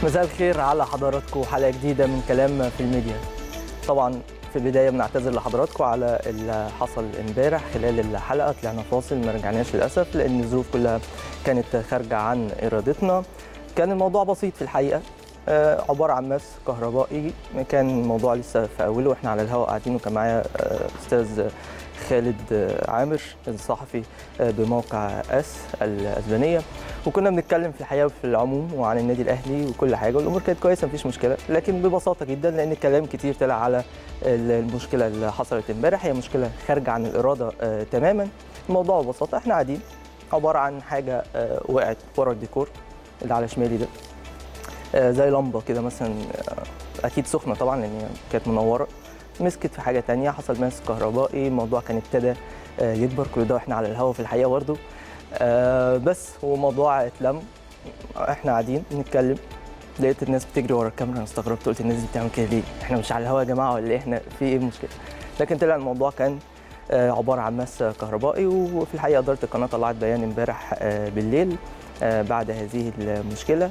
مساء الخير على حضراتكم حلقه جديده من كلام في الميديا طبعا في البدايه بنعتذر لحضراتكم على اللي حصل امبارح خلال الحلقه طلعنا فاصل ما رجعناش للاسف لان الظروف كلها كانت خارجه عن ارادتنا كان الموضوع بسيط في الحقيقه آه، عباره عن ماس كهربائي كان الموضوع لسه في اوله واحنا على الهواء قاعدين وكان معايا آه، استاذ خالد آه، عامر الصحفي آه، بموقع اس الاسبانيه وكنا بنتكلم في الحقيقه في العموم وعن النادي الاهلي وكل حاجه والامور كانت كويسه مفيش مشكله لكن ببساطه جدا لان الكلام كتير طلع على المشكله اللي حصلت امبارح هي مشكله خارجه عن الاراده آه، تماما الموضوع ببساطه احنا قاعدين عباره عن حاجه آه، وقعت ورا الديكور اللي على شمالي ده آه، زي لمبه كده مثلا آه، اكيد سخنه طبعا لان هي كانت منوره مسكت في حاجه تانية حصل ماس كهربائي الموضوع كان ابتدى آه، يكبر كل ده واحنا على الهوا في الحقيقه برضه آه، بس هو موضوع اتلم احنا قاعدين بنتكلم لقيت الناس بتجري ورا الكاميرا انا استغربت قلت الناس دي بتعمل كده ليه؟ احنا مش على الهوا يا جماعه ولا ايه احنا في ايه المشكله؟ لكن طلع الموضوع كان آه، عباره عن ماس كهربائي وفي الحقيقه اداره القناه طلعت بيان امبارح آه، بالليل آه، بعد هذه المشكله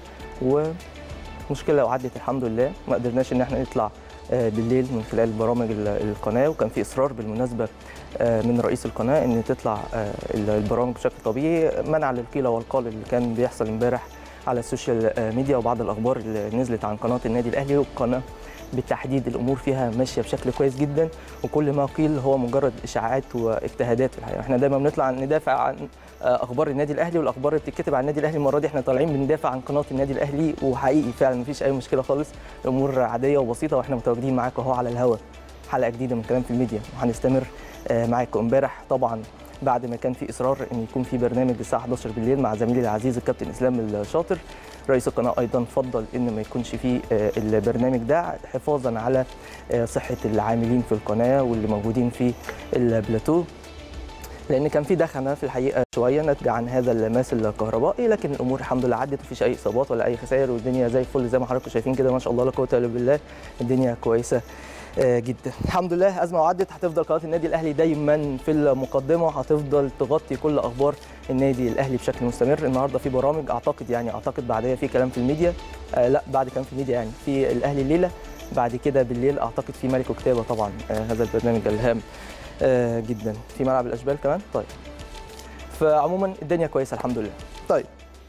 ومشكله وعدت الحمد لله ما قدرناش ان احنا نطلع آه، بالليل من خلال برامج ال- القناه وكان في اصرار بالمناسبه آه، من رئيس القناه ان تطلع آه، البرامج بشكل طبيعي منع للقيل والقال اللي كان بيحصل امبارح على السوشيال آه، ميديا وبعض الاخبار اللي نزلت عن قناه النادي الاهلي والقناه بالتحديد الامور فيها ماشيه بشكل كويس جدا وكل ما قيل هو مجرد اشاعات واجتهادات في الحقيقه احنا دايما بنطلع ندافع عن آه، اخبار النادي الاهلي والاخبار اللي بتتكتب عن النادي الاهلي المره دي احنا طالعين بندافع عن قناه النادي الاهلي وحقيقي فعلا مفيش اي مشكله خالص الامور عاديه وبسيطه واحنا متواجدين معاكم اهو على الهوا حلقه جديده من كلام في الميديا وهنستمر آه، معاكم امبارح طبعا بعد ما كان في اصرار ان يكون في برنامج الساعه 11 بالليل مع زميلي العزيز الكابتن اسلام الشاطر رئيس القناه ايضا فضل ان ما يكونش فيه آه، البرنامج ده حفاظا على آه، صحه العاملين في القناه واللي موجودين في البلاتو لان كان في دخنه في الحقيقه شويه ناتجه عن هذا الماس الكهربائي لكن الامور الحمد لله عدت مفيش اي اصابات ولا اي خسائر والدنيا زي الفل زي ما حضراتكم شايفين كده ما شاء الله لا قوه الا بالله الدنيا كويسه آه، جدا الحمد لله ازمه وعدت هتفضل قناه النادي الاهلي دايما في المقدمه هتفضل تغطي كل اخبار النادي الاهلي بشكل مستمر النهارده في برامج اعتقد يعني اعتقد بعدها في كلام في الميديا آه لا بعد كلام في الميديا يعني في الاهلي الليله بعد كده بالليل اعتقد في ملك وكتابه طبعا آه هذا البرنامج الهام آه جدا في ملعب الاشبال كمان طيب فعموما الدنيا كويسه الحمد لله طيب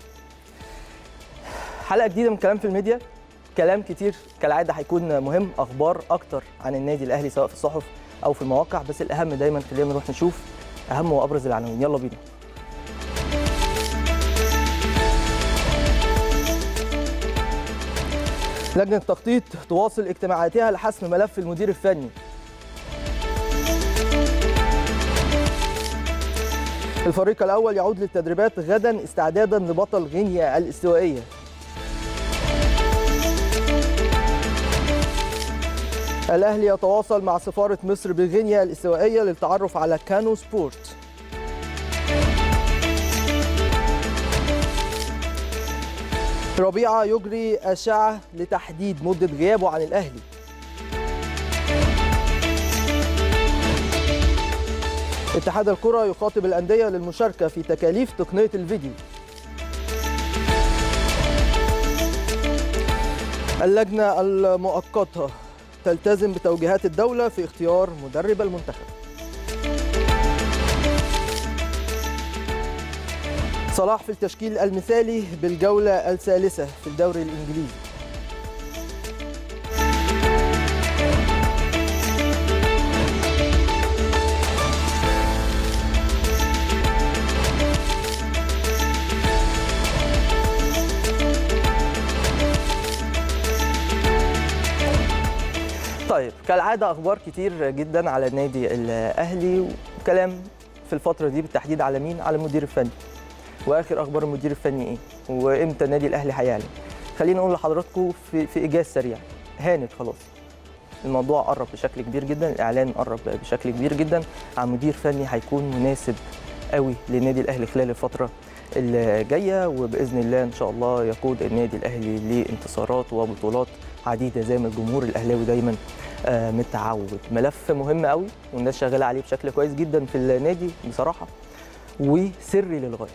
حلقه جديده من كلام في الميديا كلام كتير كالعاده هيكون مهم اخبار اكتر عن النادي الاهلي سواء في الصحف او في المواقع بس الاهم دايما خلينا نروح نشوف اهم وابرز العناوين يلا بينا لجنه التخطيط تواصل اجتماعاتها لحسم ملف المدير الفني الفريق الاول يعود للتدريبات غدا استعدادا لبطل غينيا الاستوائيه الاهلي يتواصل مع سفاره مصر بغينيا الاستوائيه للتعرف على كانو سبورت ربيعه يجري اشعه لتحديد مده غيابه عن الاهلي اتحاد الكرة يخاطب الأندية للمشاركة في تكاليف تقنية الفيديو اللجنة المؤقتة تلتزم بتوجيهات الدولة في اختيار مدرب المنتخب صلاح في التشكيل المثالي بالجولة الثالثة في الدوري الإنجليزي طيب كالعاده اخبار كتير جدا على النادي الاهلي وكلام في الفتره دي بالتحديد على مين على المدير الفني واخر اخبار المدير الفني ايه وامتى النادي الاهلي هيعلن خلينا نقول لحضراتكم في في ايجاز سريع هانت خلاص الموضوع قرب بشكل كبير جدا الاعلان قرب بشكل كبير جدا عن مدير فني هيكون مناسب قوي للنادي الاهلي خلال الفتره الجايه وباذن الله ان شاء الله يقود النادي الاهلي لانتصارات وبطولات عديده زي ما الجمهور الاهلاوي دايما آه، متعود ملف مهم قوي والناس شغاله عليه بشكل كويس جدا في النادي بصراحه وسري للغايه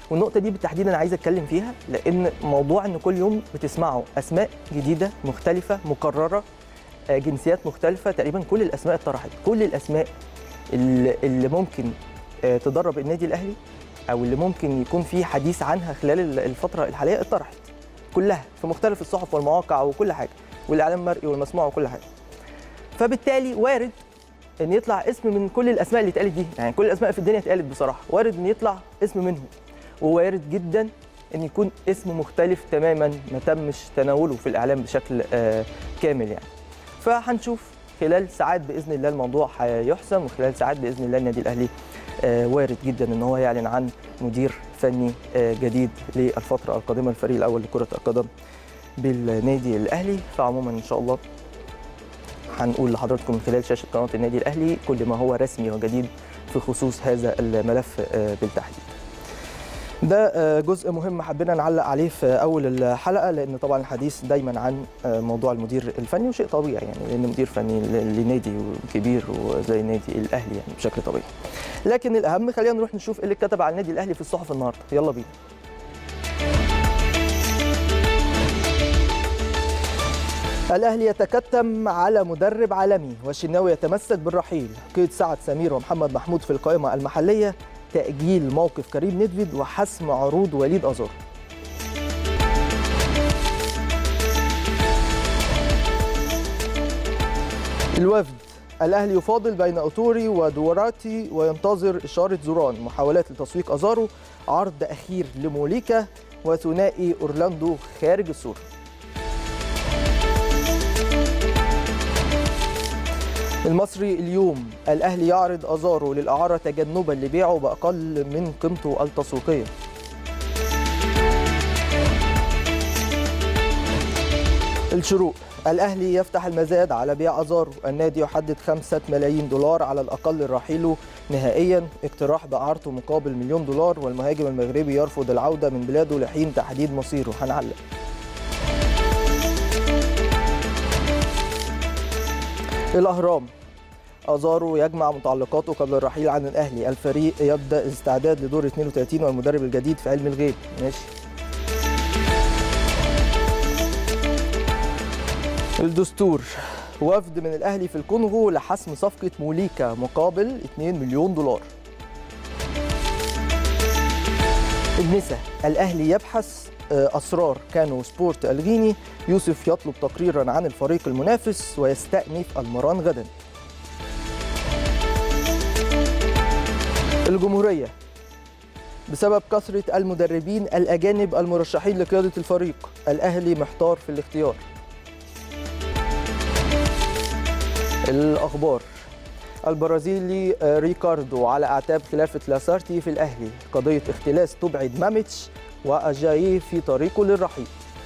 والنقطه دي بالتحديد انا عايز اتكلم فيها لان موضوع ان كل يوم بتسمعوا اسماء جديده مختلفه مكرره آه، جنسيات مختلفه تقريبا كل الاسماء اتطرحت كل الاسماء اللي اللي ممكن آه، تدرب النادي الاهلي او اللي ممكن يكون في حديث عنها خلال ال- الفتره الحاليه اتطرحت كلها في مختلف الصحف والمواقع وكل حاجه والاعلام المرئي والمسموع وكل حاجه فبالتالي وارد ان يطلع اسم من كل الاسماء اللي اتقالت دي يعني كل الاسماء في الدنيا اتقالت بصراحه وارد ان يطلع اسم منهم ووارد جدا ان يكون اسم مختلف تماما ما تمش تناوله في الاعلام بشكل آه، كامل يعني فهنشوف خلال ساعات باذن الله الموضوع هيحسم وخلال ساعات باذن الله النادي الاهلي آه، وارد جدا ان هو يعلن عن مدير فني آه، جديد للفتره القادمه الفريق الاول لكره القدم بالنادي الاهلي فعموما ان شاء الله هنقول لحضراتكم من خلال شاشه قناه النادي الاهلي كل ما هو رسمي وجديد في خصوص هذا الملف آه، بالتحديد. ده آه، جزء مهم حبينا نعلق عليه في اول الحلقه لان طبعا الحديث دايما عن آه، موضوع المدير الفني وشيء طبيعي يعني لان مدير فني ل- لنادي كبير وزي النادي الاهلي يعني بشكل طبيعي. لكن الاهم خلينا نروح نشوف ايه اللي اتكتب على النادي الاهلي في الصحف النهارده يلا بينا. الأهلي يتكتم على مدرب عالمي والشناوي يتمسك بالرحيل قيد سعد سمير ومحمد محمود في القائمة المحلية تأجيل موقف كريم ندفد وحسم عروض وليد أزار الوفد الأهلي يفاضل بين أوتوري ودوراتي وينتظر إشارة زوران محاولات لتسويق أزارو عرض أخير لموليكا وثنائي أورلاندو خارج الصورة المصري اليوم الأهلي يعرض أزارو للإعارة تجنبا لبيعه بأقل من قيمته التسويقية الشروق الأهلي يفتح المزاد على بيع أزارو النادي يحدد خمسة ملايين دولار على الأقل لرحيله نهائيا اقتراح بإعارته مقابل مليون دولار والمهاجم المغربي يرفض العودة من بلاده لحين تحديد مصيره هنعلق الأهرام أزارو يجمع متعلقاته قبل الرحيل عن الأهلي الفريق يبدأ الاستعداد لدور 32 والمدرب الجديد في علم الغيب ماشي الدستور وفد من الأهلي في الكونغو لحسم صفقة موليكا مقابل 2 مليون دولار النساء الأهلي يبحث آه، أسرار كانوا سبورت الغيني يوسف يطلب تقريرا عن الفريق المنافس ويستأنف المران غدا الجمهورية بسبب كثرة المدربين الأجانب المرشحين لقيادة الفريق الأهلي محتار في الاختيار الأخبار البرازيلي آه، ريكاردو على أعتاب خلافة لاسارتي في الأهلي قضية اختلاس تبعد ماميتش وأجاييه في طريقه للرحيل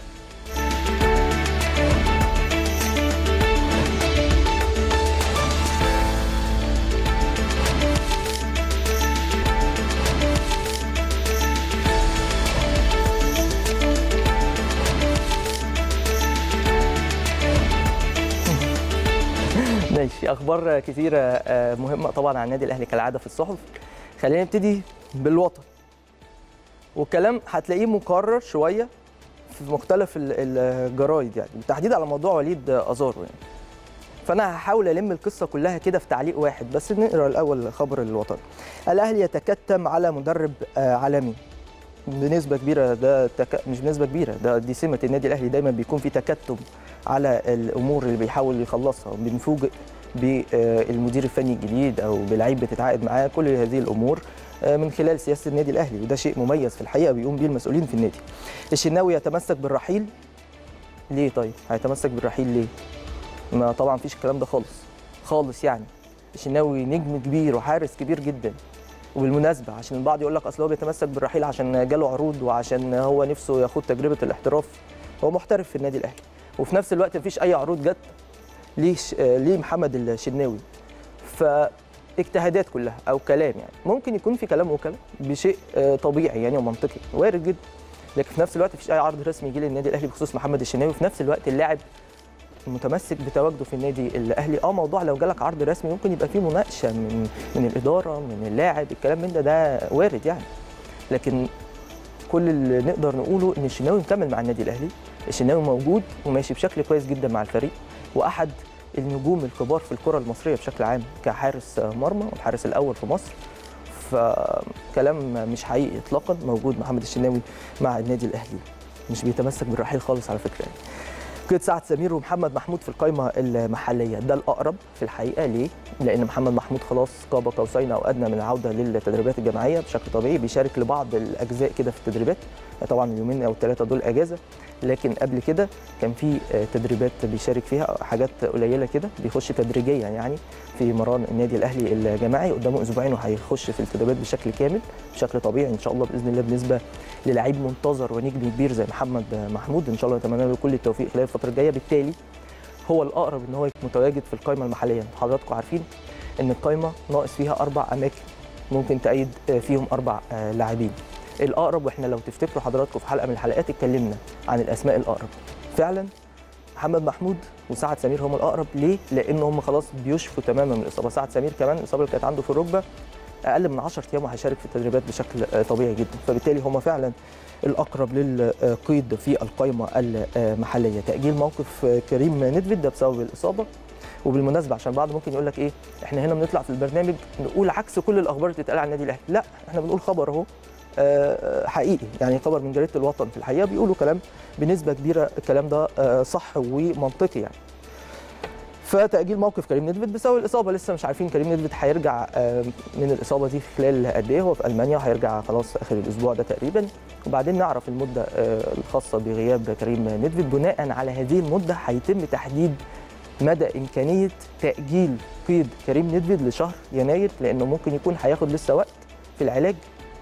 ماشي اخبار كثيره آه، مهمه طبعا عن النادي الاهلي كالعاده في الصحف خلينا نبتدي بالوطن والكلام هتلاقيه مكرر شويه في مختلف ال- الجرايد يعني بالتحديد على موضوع وليد ازارو يعني فانا هحاول الم القصه كلها كده في تعليق واحد بس نقرا الاول خبر الوطن الاهلي يتكتم على مدرب آه، عالمي بنسبه كبيره ده تك... مش بنسبه كبيره ده دي سمه النادي الاهلي دايما بيكون في تكتم على الامور اللي بيحاول يخلصها بنفوجئ بالمدير الفني الجديد او بلعيب بتتعاقد معاه كل هذه الامور آه، من خلال سياسه النادي الاهلي وده شيء مميز في الحقيقه بيقوم بيه المسؤولين في النادي الشناوي يتمسك بالرحيل ليه طيب هيتمسك بالرحيل ليه ما طبعا فيش الكلام ده خالص خالص يعني الشناوي نجم كبير وحارس كبير جدا وبالمناسبه عشان البعض يقول لك اصل هو بيتمسك بالرحيل عشان جاله عروض وعشان هو نفسه ياخد تجربه الاحتراف هو محترف في النادي الاهلي وفي نفس الوقت مفيش اي عروض جت ليه ش- آه، ليه محمد الشناوي فاجتهادات كلها او كلام يعني ممكن يكون في كلام وكلام بشيء آه، طبيعي يعني ومنطقي وارد جدا لكن في نفس الوقت مفيش اي عرض رسمي يجي للنادي الاهلي بخصوص محمد الشناوي وفي نفس الوقت اللاعب متمسك بتواجده في النادي الاهلي اه موضوع لو جالك عرض رسمي ممكن يبقى فيه مناقشه من من الاداره من اللاعب الكلام من ده ده وارد يعني لكن كل اللي نقدر نقوله ان الشناوي مكمل مع النادي الاهلي الشناوي موجود وماشي بشكل كويس جدا مع الفريق واحد النجوم الكبار في الكره المصريه بشكل عام كحارس مرمى والحارس الاول في مصر فكلام مش حقيقي اطلاقا موجود محمد الشناوي مع النادي الاهلي مش بيتمسك بالرحيل خالص على فكره يعني. قيد سعد سمير ومحمد محمود في القائمه المحليه ده الاقرب في الحقيقه ليه؟ لان محمد محمود خلاص قاب قوسين او ادنى من العوده للتدريبات الجماعيه بشكل طبيعي بيشارك لبعض الاجزاء كده في التدريبات طبعا اليومين او الثلاثه دول اجازه لكن قبل كده كان في تدريبات بيشارك فيها حاجات قليله كده بيخش تدريجيا يعني في مران النادي الاهلي الجماعي قدامه اسبوعين وهيخش في التدريبات بشكل كامل بشكل طبيعي ان شاء الله باذن الله بالنسبه للعيب منتظر ونجم كبير زي محمد محمود ان شاء الله نتمنى له كل التوفيق خلال الفتره الجايه بالتالي هو الاقرب ان هو يكون متواجد في القائمه المحليه حضراتكم عارفين ان القائمه ناقص فيها اربع اماكن ممكن تأيد فيهم اربع لاعبين الاقرب واحنا لو تفتكروا حضراتكم في حلقه من الحلقات اتكلمنا عن الاسماء الاقرب فعلا محمد محمود وسعد سمير هم الاقرب ليه لان هم خلاص بيشفوا تماما من الاصابه سعد سمير كمان الاصابه اللي كانت عنده في الركبه اقل من 10 ايام وهيشارك في التدريبات بشكل طبيعي جدا فبالتالي هم فعلا الاقرب للقيد في القائمه المحليه تاجيل موقف كريم ندفد ده بسبب الاصابه وبالمناسبه عشان بعض ممكن يقول لك ايه احنا هنا بنطلع في البرنامج نقول عكس كل الاخبار اللي بتتقال عن النادي الاهلي لا احنا بنقول خبر اهو حقيقي يعني خبر من جريده الوطن في الحقيقه بيقولوا كلام بنسبه كبيره الكلام ده صح ومنطقي يعني فتاجيل موقف كريم ندفد بسبب الاصابه لسه مش عارفين كريم ندفد هيرجع من الاصابه دي خلال قد ايه هو في المانيا هيرجع خلاص اخر الاسبوع ده تقريبا وبعدين نعرف المده الخاصه بغياب كريم ندفد بناء على هذه المده هيتم تحديد مدى امكانيه تاجيل قيد كريم ندفد لشهر يناير لانه ممكن يكون هياخد لسه وقت في العلاج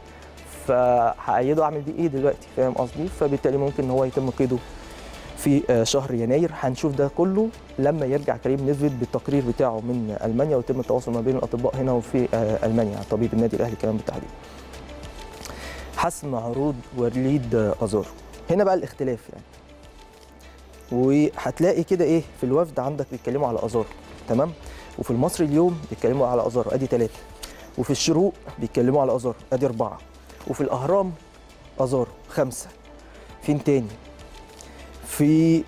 فهأيده اعمل بيه ايه دلوقتي فاهم قصدي فبالتالي ممكن ان هو يتم قيده في شهر يناير هنشوف ده كله لما يرجع كريم نزفت بالتقرير بتاعه من المانيا ويتم التواصل ما بين الاطباء هنا وفي المانيا طبيب النادي الاهلي كمان بالتحديد حسم عروض وليد ازار هنا بقى الاختلاف يعني وهتلاقي كده ايه في الوفد عندك بيتكلموا على ازار تمام وفي المصري اليوم بيتكلموا على ازار ادي ثلاثه وفي الشروق بيتكلموا على ازار ادي اربعه وفي الاهرام ازار خمسه فين تاني في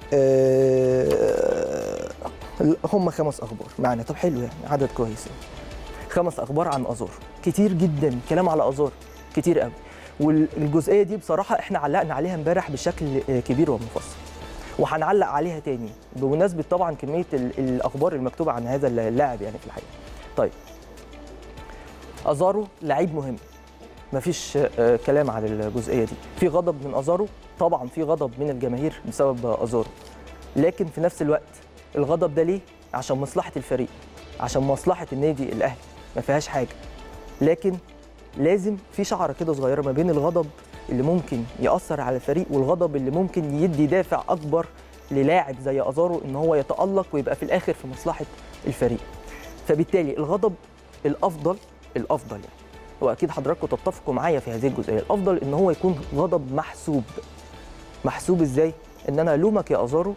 آه هم خمس اخبار معنا طب حلو يعني عدد كويس خمس اخبار عن ازار كتير جدا كلام على ازار كتير قوي والجزئيه دي بصراحه احنا علقنا عليها امبارح بشكل كبير ومفصل وهنعلق عليها تاني بمناسبه طبعا كميه الاخبار المكتوبه عن هذا اللاعب يعني في الحقيقه طيب ازارو لعيب مهم مفيش كلام على الجزئيه دي في غضب من ازارو طبعا في غضب من الجماهير بسبب ازارو لكن في نفس الوقت الغضب ده ليه عشان مصلحه الفريق عشان مصلحه النادي الاهلي ما فيهاش حاجه لكن لازم في شعره كده صغيره ما بين الغضب اللي ممكن ياثر على الفريق والغضب اللي ممكن يدي دافع اكبر للاعب زي ازارو ان هو يتالق ويبقى في الاخر في مصلحه الفريق فبالتالي الغضب الافضل الافضل يعني واكيد حضراتكم تتفقوا معايا في هذه الجزئيه الافضل ان هو يكون غضب محسوب محسوب ازاي ان انا الومك يا ازارو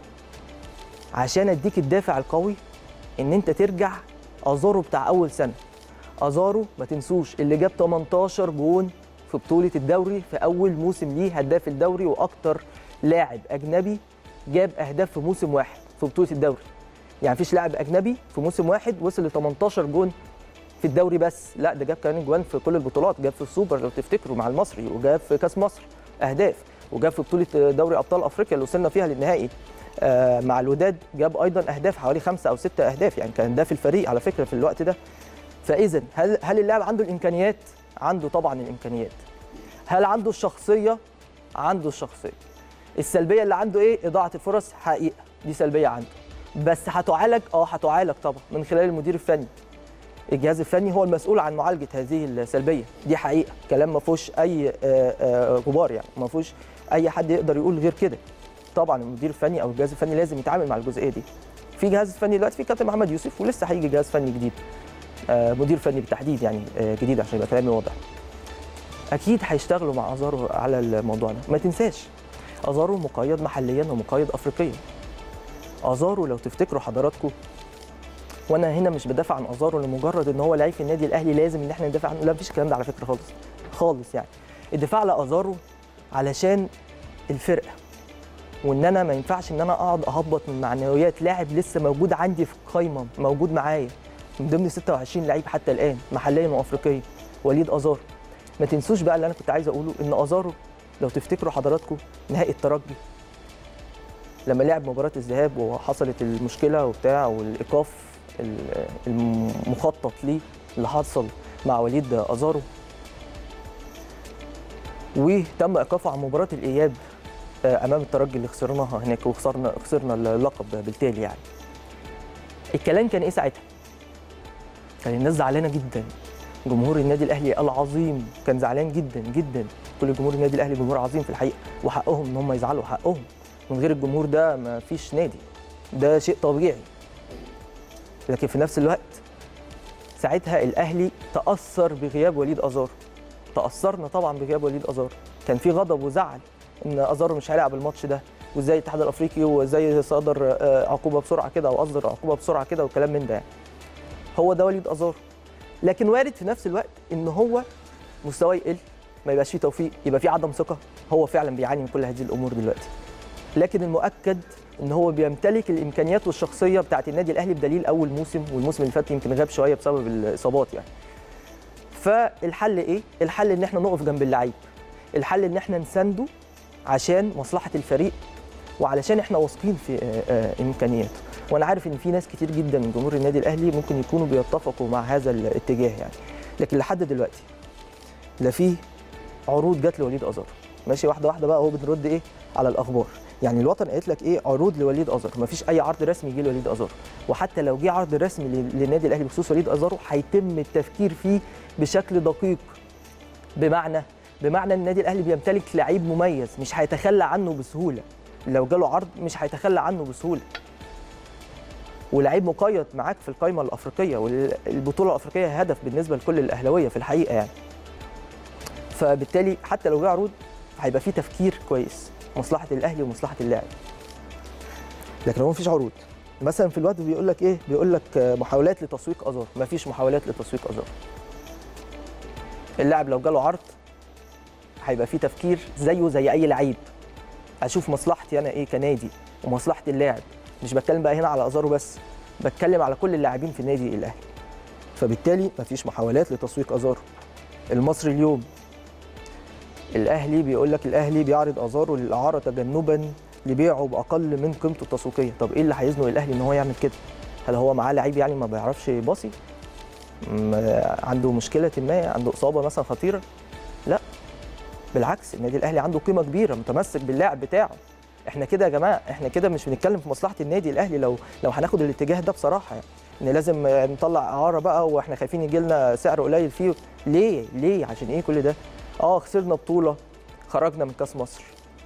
عشان اديك الدافع القوي ان انت ترجع ازارو بتاع اول سنه ازارو ما تنسوش اللي جاب 18 جون في بطوله الدوري في اول موسم ليه هداف الدوري واكتر لاعب اجنبي جاب اهداف في موسم واحد في بطوله الدوري يعني مفيش لاعب اجنبي في موسم واحد وصل ل 18 جون في الدوري بس لا ده جاب كمان جوان في كل البطولات جاب في السوبر لو تفتكروا مع المصري وجاب في كاس مصر اهداف وجاب في بطوله دوري ابطال افريقيا اللي وصلنا فيها للنهائي آه مع الوداد جاب ايضا اهداف حوالي خمسه او سته اهداف يعني كان ده في الفريق على فكره في الوقت ده فاذا هل هل اللاعب عنده الامكانيات عنده طبعا الامكانيات هل عنده الشخصيه عنده الشخصيه السلبيه اللي عنده ايه اضاعه الفرص حقيقه دي سلبيه عنده بس هتعالج اه هتعالج طبعا من خلال المدير الفني الجهاز الفني هو المسؤول عن معالجه هذه السلبيه دي حقيقه كلام ما فيهوش اي غبار يعني ما فيهوش اي حد يقدر يقول غير كده طبعا المدير الفني او الجهاز الفني لازم يتعامل مع الجزئيه دي في جهاز فني دلوقتي في كابتن محمد يوسف ولسه هيجي جهاز فني جديد مدير فني بالتحديد يعني جديد عشان يبقى كلامي واضح اكيد هيشتغلوا مع ازارو على الموضوع ده ما تنساش ازارو مقيد محليا ومقيد افريقيا ازارو لو تفتكروا حضراتكم وانا هنا مش بدافع عن ازارو لمجرد ان هو لعيب في النادي الاهلي لازم ان احنا ندافع عنه لا مفيش الكلام ده على فكره خالص خالص يعني الدفاع على ازارو علشان الفرقه وان انا ما ينفعش ان انا اقعد اهبط من معنويات لاعب لسه موجود عندي في القايمه موجود معايا من ضمن 26 لعيب حتى الان محليا وافريقيا وليد ازارو ما تنسوش بقى اللي انا كنت عايز اقوله ان ازارو لو تفتكروا حضراتكم نهائي الترجي لما لعب مباراه الذهاب وحصلت المشكله وبتاع والايقاف المخطط ليه اللي حصل مع وليد ازارو وتم ايقافه عن مباراه الاياب امام الترجي اللي خسرناها هناك وخسرنا خسرنا اللقب بالتالي يعني الكلام كان ايه ساعتها كان الناس زعلانه جدا جمهور النادي الاهلي العظيم كان زعلان جدا جدا كل جمهور النادي الاهلي جمهور عظيم في الحقيقه وحقهم ان هم يزعلوا حقهم من غير الجمهور ده ما فيش نادي ده شيء طبيعي لكن في نفس الوقت ساعتها الاهلي تاثر بغياب وليد ازار تاثرنا طبعا بغياب وليد ازار كان في غضب وزعل ان ازار مش هيلعب الماتش ده وازاي الاتحاد الافريقي وازاي صدر عقوبه بسرعه كده او اصدر عقوبه بسرعه كده وكلام من ده يعني. هو ده وليد ازار لكن وارد في نفس الوقت ان هو مستواه يقل ما يبقاش فيه توفيق يبقى فيه عدم ثقه هو فعلا بيعاني من كل هذه الامور دلوقتي لكن المؤكد ان هو بيمتلك الامكانيات والشخصيه بتاعه النادي الاهلي بدليل اول موسم والموسم اللي فات يمكن غاب شويه بسبب الاصابات يعني فالحل ايه الحل ان احنا نقف جنب اللعيب الحل ان احنا نسنده عشان مصلحه الفريق وعلشان احنا واثقين في امكانياته وانا عارف ان في ناس كتير جدا من جمهور النادي الاهلي ممكن يكونوا بيتفقوا مع هذا الاتجاه يعني لكن لحد دلوقتي لا في عروض جت لوليد ازار ماشي واحده واحده بقى هو بنرد ايه على الاخبار يعني الوطن قالت لك ايه عروض لوليد ازار مفيش اي عرض رسمي يجي لوليد ازار وحتى لو جه عرض رسمي للنادي الاهلي بخصوص وليد ازار هيتم التفكير فيه بشكل دقيق بمعنى بمعنى ان النادي الاهلي بيمتلك لعيب مميز مش هيتخلى عنه بسهوله لو جاله عرض مش هيتخلى عنه بسهوله ولعيب مقيد معاك في القائمه الافريقيه والبطوله الافريقيه هدف بالنسبه لكل الاهلاويه في الحقيقه يعني فبالتالي حتى لو جه عروض هيبقى في تفكير كويس مصلحه الاهلي ومصلحه اللاعب لكن هو مفيش عروض مثلا في الوقت بيقول لك ايه بيقول لك محاولات لتسويق ازار مفيش محاولات لتسويق ازار اللاعب لو جاله عرض هيبقى في تفكير زيه زي اي لعيب اشوف مصلحتي انا ايه كنادي ومصلحه اللاعب مش بتكلم بقى هنا على ازارو بس بتكلم على كل اللاعبين في النادي الاهلي فبالتالي مفيش محاولات لتسويق ازارو المصري اليوم الاهلي بيقول لك الاهلي بيعرض ازارو للاعاره تجنبا لبيعه باقل من قيمته التسويقيه طب ايه اللي هيزنق الاهلي ان هو يعمل كده هل هو معاه لعيب يعني ما بيعرفش يباصي عنده مشكله ما عنده اصابه مثلا خطيره لا بالعكس النادي الاهلي عنده قيمه كبيره متمسك باللاعب بتاعه احنا كده يا جماعه احنا كده مش بنتكلم في مصلحه النادي الاهلي لو لو هناخد الاتجاه ده بصراحه يعني ان لازم نطلع اعاره بقى واحنا خايفين يجي لنا سعر قليل فيه ليه ليه عشان ايه كل ده اه خسرنا بطوله خرجنا من كاس مصر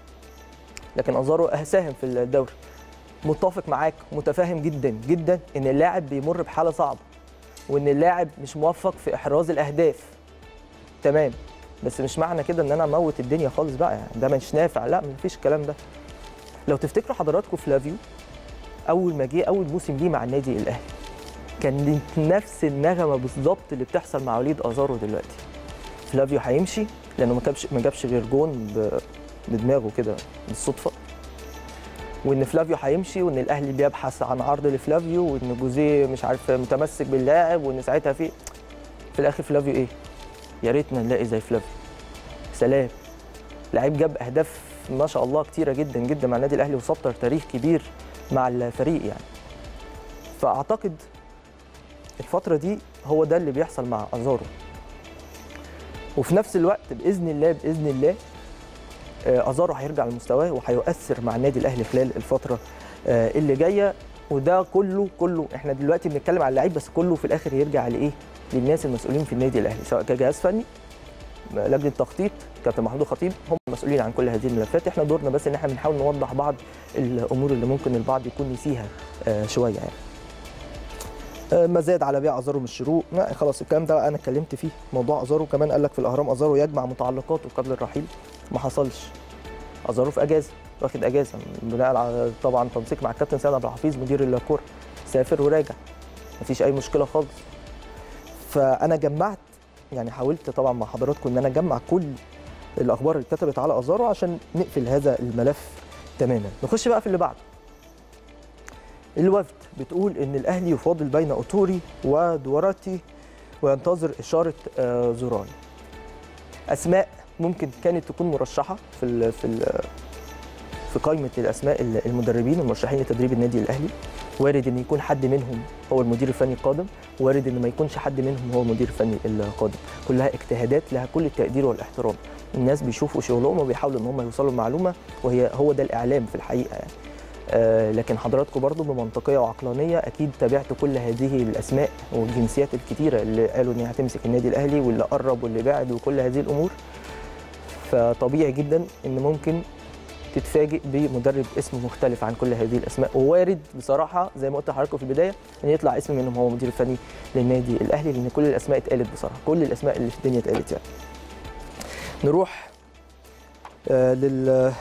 لكن ازارو ساهم في الدوري متفق معاك متفاهم جدا جدا ان اللاعب بيمر بحاله صعبه وان اللاعب مش موفق في احراز الاهداف تمام بس مش معنى كده ان انا اموت الدنيا خالص بقى يعني ده مش نافع لا مفيش الكلام ده لو تفتكروا حضراتكم فلافيو اول ما جه اول موسم ليه مع النادي الاهلي كانت نفس النغمه بالظبط اللي بتحصل مع وليد ازارو دلوقتي فلافيو هيمشي لانه ما جابش ما جابش غير جون بدماغه كده بالصدفه وان فلافيو هيمشي وان الاهلي بيبحث عن عرض لفلافيو وان جوزيه مش عارف متمسك باللاعب وان ساعتها في في الاخر فلافيو ايه يا ريتنا نلاقي زي فلافيو سلام لعيب جاب اهداف ما شاء الله كتيره جدا جدا مع النادي الاهلي وسطر تاريخ كبير مع الفريق يعني فاعتقد الفتره دي هو ده اللي بيحصل مع ازارو وفي نفس الوقت باذن الله باذن الله ازارو هيرجع لمستواه وهيؤثر مع النادي الاهلي خلال الفتره اللي جايه وده كله كله احنا دلوقتي بنتكلم على اللعيب بس كله في الاخر يرجع لايه؟ للناس المسؤولين في النادي الاهلي سواء كجهاز فني لجنه تخطيط كابتن محمود الخطيب هم المسؤولين عن كل هذه الملفات احنا دورنا بس ان احنا بنحاول نوضح بعض الامور اللي ممكن البعض يكون نسيها شويه يعني ما زاد على بيع ازارو من الشروق خلاص الكلام ده انا اتكلمت فيه موضوع ازارو كمان قال لك في الاهرام ازارو يجمع متعلقاته قبل الرحيل ما حصلش ازارو في اجازه واخد اجازه بناء على طبعا تنسيق مع الكابتن سيد عبد الحفيظ مدير الكوره سافر وراجع مفيش اي مشكله خالص فانا جمعت يعني حاولت طبعا مع حضراتكم ان انا اجمع كل الاخبار اللي اتكتبت على ازارو عشان نقفل هذا الملف تماما نخش بقى في اللي بعده الوفد بتقول ان الاهلي يفاضل بين اوتوري ودوراتي وينتظر اشاره آه، زوراي اسماء ممكن كانت تكون مرشحه في ال في ال في قائمه الاسماء ال- المدربين المرشحين لتدريب النادي الاهلي وارد ان يكون حد منهم هو المدير الفني القادم وارد ان ما يكونش حد منهم هو المدير الفني القادم كلها اجتهادات لها كل التقدير والاحترام الناس بيشوفوا شغلهم وبيحاولوا ان هم يوصلوا لمعلومه وهي هو ده الاعلام في الحقيقه يعني آه، لكن حضراتكم برضو بمنطقيه وعقلانيه اكيد تابعتوا كل هذه الاسماء والجنسيات الكتيره اللي قالوا ان هي هتمسك النادي الاهلي واللي قرب واللي بعد وكل هذه الامور فطبيعي جدا ان ممكن تتفاجئ بمدرب اسم مختلف عن كل هذه الاسماء ووارد بصراحه زي ما قلت لحضراتكم في البدايه ان يطلع اسم منهم هو مدير الفني للنادي الاهلي لان كل الاسماء اتقالت بصراحه كل الاسماء اللي في الدنيا اتقالت يعني نروح آه لل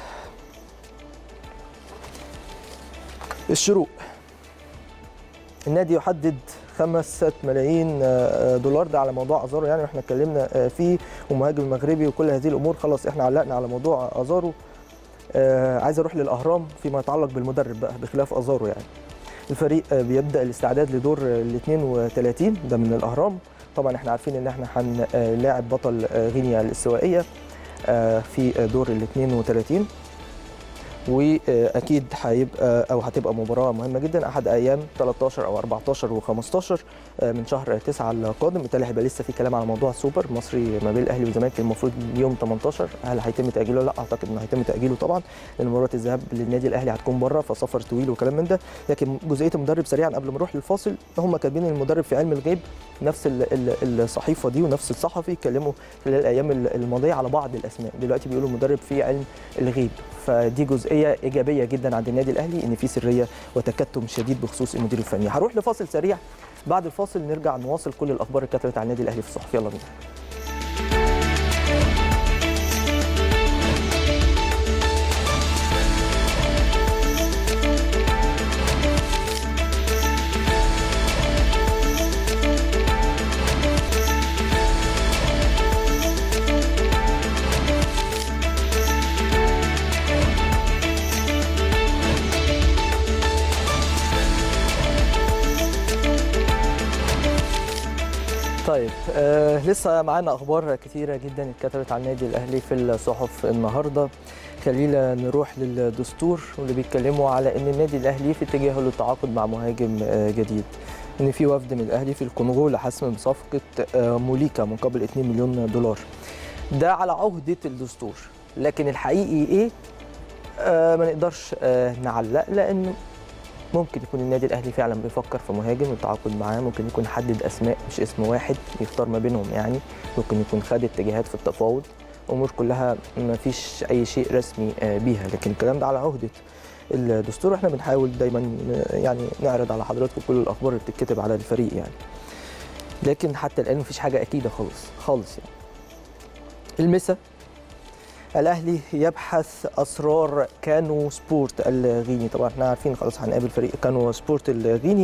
الشروق النادي يحدد 5 ملايين آه، دولار ده على موضوع ازارو يعني احنا اتكلمنا آه، فيه ومهاجم مغربي وكل هذه الامور خلاص احنا علقنا على موضوع ازارو آه، عايز اروح للاهرام فيما يتعلق بالمدرب بقى بخلاف ازارو يعني الفريق آه، بيبدا الاستعداد لدور ال 32 ده من الاهرام طبعا احنا عارفين ان احنا هنلاعب بطل آه، غينيا الاستوائيه آه، في آه، دور ال 32 واكيد هيبقى او هتبقى مباراه مهمه جدا احد ايام 13 او 14 و15 من شهر 9 القادم بالتالي هيبقى لسه في كلام على موضوع السوبر المصري ما بين الاهلي والزمالك المفروض يوم 18 هل هيتم تاجيله ولا لا اعتقد انه هيتم تاجيله طبعا لان مباراه الذهاب للنادي الاهلي هتكون بره فسفر طويل وكلام من ده لكن جزئيه المدرب سريعا قبل ما نروح للفاصل هم كاتبين المدرب في علم الغيب نفس ال- ال- الصحيفه دي ونفس الصحفي اتكلموا خلال الايام ال- الماضيه على بعض الاسماء دلوقتي بيقولوا المدرب في علم الغيب فدي جزئيه ايجابيه جدا عند النادي الاهلي ان في سريه وتكتم شديد بخصوص المدير الفني هروح لفاصل سريع بعد الفاصل نرجع نواصل كل الاخبار اللي كتبت على النادي الاهلي في الصحف يلا بينا طيب آه لسه معانا اخبار كتيره جدا اتكتبت على النادي الاهلي في الصحف النهارده خلينا نروح للدستور واللي بيتكلموا على ان النادي الاهلي في اتجاهه للتعاقد مع مهاجم آه جديد ان في وفد من الاهلي في الكونغو لحسم صفقه آه موليكا مقابل 2 مليون دولار ده على عهده الدستور لكن الحقيقي ايه آه ما نقدرش آه نعلق لان ممكن يكون النادي الاهلي فعلا بيفكر في مهاجم التعاقد معاه ممكن يكون حدد اسماء مش اسم واحد يختار ما بينهم يعني ممكن يكون خد اتجاهات في التفاوض امور كلها ما فيش اي شيء رسمي آه، بيها لكن الكلام ده على عهده الدستور واحنا بنحاول دايما ن- يعني نعرض على حضراتكم كل الاخبار اللي بتتكتب على الفريق يعني لكن حتى الان مفيش حاجه اكيده خالص خالص يعني المسا الاهلي يبحث اسرار كانو سبورت الغيني طبعا احنا عارفين خلاص هنقابل فريق كانو سبورت الغيني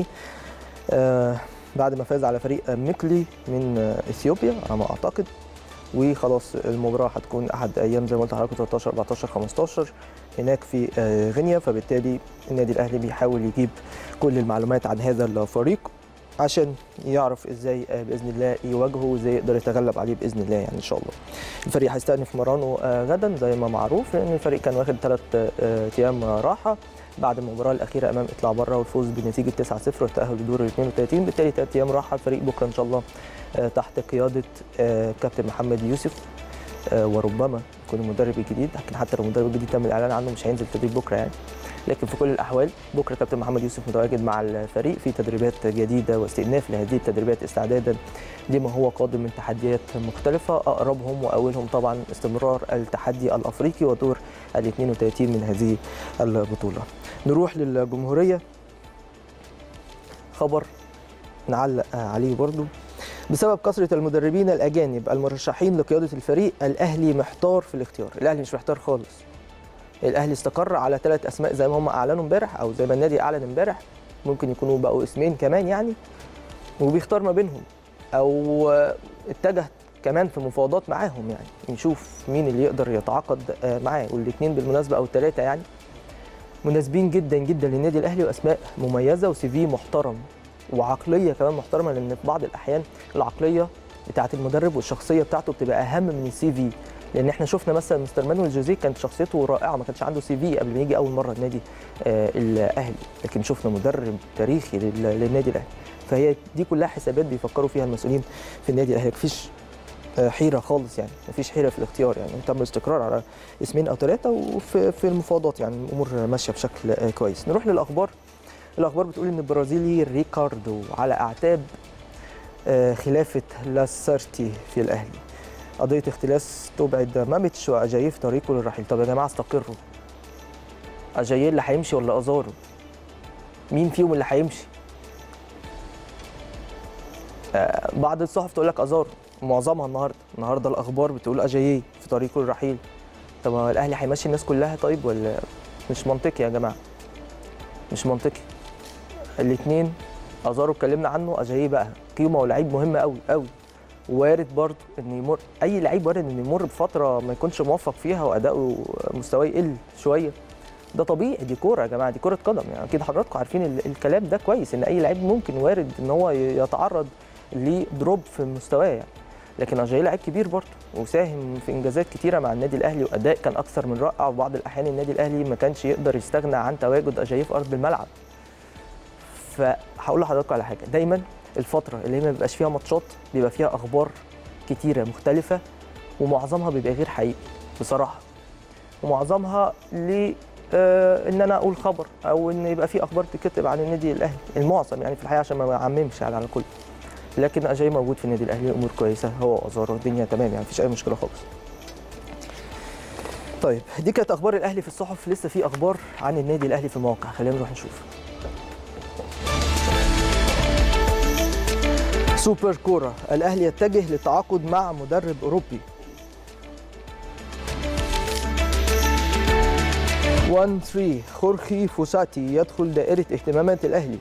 آه بعد ما فاز على فريق ميكلي من آه اثيوبيا على ما اعتقد وخلاص المباراه هتكون احد ايام زي ما قلت لحضراتكم 13 14 15 هناك في آه غينيا فبالتالي النادي الاهلي بيحاول يجيب كل المعلومات عن هذا الفريق عشان يعرف ازاي آه، باذن الله يواجهه وازاي يقدر يتغلب عليه باذن الله يعني ان شاء الله. الفريق هيستأنف مرانه آه، غدا زي ما معروف لان الفريق كان واخد ثلاث ايام راحه بعد المباراه الاخيره امام اطلاع بره والفوز بنتيجه 9-0 والتاهل لدور ال 32 بالتالي ثلاث ايام راحه الفريق بكره ان شاء الله آه، تحت قياده آه، كابتن محمد يوسف آه، وربما يكون المدرب الجديد لكن حتى لو المدرب الجديد تم الاعلان عنه مش هينزل تدريب بكره يعني لكن في كل الاحوال بكره كابتن محمد يوسف متواجد مع الفريق في تدريبات جديده واستئناف لهذه التدريبات استعدادا لما هو قادم من تحديات مختلفه اقربهم واولهم طبعا استمرار التحدي الافريقي ودور ال 32 من هذه البطوله. نروح للجمهوريه خبر نعلق عليه برضو بسبب كثره المدربين الاجانب المرشحين لقياده الفريق الاهلي محتار في الاختيار، الاهلي مش محتار خالص. الاهلي استقر على ثلاث اسماء زي ما هم اعلنوا امبارح او زي ما النادي اعلن امبارح ممكن يكونوا بقوا اسمين كمان يعني وبيختار ما بينهم او اتجه كمان في مفاوضات معاهم يعني نشوف مين اللي يقدر يتعاقد آه، معاه والاثنين بالمناسبه او الثلاثه يعني مناسبين جدا جدا للنادي الاهلي واسماء مميزه وسي في محترم وعقليه كمان محترمه لان في بعض الاحيان العقليه بتاعه المدرب والشخصيه بتاعته بتبقى اهم من السي في لان احنا شفنا مثلا مستر مانويل جوزيه كانت شخصيته رائعه ما كانش عنده سي في قبل ما يجي اول مره النادي آه الاهلي لكن شفنا مدرب تاريخي لل- للنادي الاهلي فهي دي كلها حسابات بيفكروا فيها المسؤولين في النادي الاهلي مفيش آه، حيره خالص يعني مفيش حيره في الاختيار يعني تم الاستقرار على اسمين او ثلاثه وفي في المفاوضات يعني الامور ماشيه بشكل آه، كويس نروح للاخبار الاخبار بتقول ان البرازيلي ريكاردو على اعتاب آه، خلافه لاسارتي في الاهلي قضيه اختلاس تبعد ماميتش واجاييه في طريقه للرحيل طب يا جماعه استقروا اجاييه اللي هيمشي ولا ازارو مين فيهم اللي هيمشي آه، بعض الصحف تقول لك ازارو معظمها النهارده النهارده الاخبار بتقول اجاييه في طريقه للرحيل طب هو الاهلي هيمشي الناس كلها طيب ولا مش منطقي يا جماعه مش منطقي الاثنين ازارو اتكلمنا عنه اجاييه بقى قيمه ولاعيب مهم قوي قوي وارد برضه ان يمر اي لعيب وارد ان يمر بفتره ما يكونش موفق فيها واداؤه مستواه يقل شويه ده طبيعي دي كوره يا جماعه دي كره قدم يعني اكيد حضراتكم عارفين ال- الكلام ده كويس ان اي لعيب ممكن وارد ان هو ي- يتعرض لدروب في مستواه يعني لكن اجاي لعيب كبير برضه وساهم في انجازات كتيره مع النادي الاهلي واداء كان اكثر من رائع وبعض الاحيان النادي الاهلي ما كانش يقدر يستغنى عن تواجد اجاي في ارض الملعب فهقول لحضراتكم على حاجه دايما الفتره اللي هي ما بيبقاش فيها ماتشات بيبقى فيها اخبار كتيره مختلفه ومعظمها بيبقى غير حقيقي بصراحه ومعظمها ل آه، ان انا اقول خبر او ان يبقى في اخبار تكتب عن النادي الاهلي المعظم يعني في الحقيقه عشان ما اعممش على على الكل لكن اجاي موجود في النادي الاهلي الامور كويسه هو وازارو الدنيا تمام يعني مفيش اي مشكله خالص طيب دي كانت اخبار الاهلي في الصحف لسه في اخبار عن النادي الاهلي في المواقع خلينا نروح نشوف سوبر كوره الاهلي يتجه للتعاقد مع مدرب اوروبي 1 3 خورخي فوساتي يدخل دائرة اهتمامات الأهلي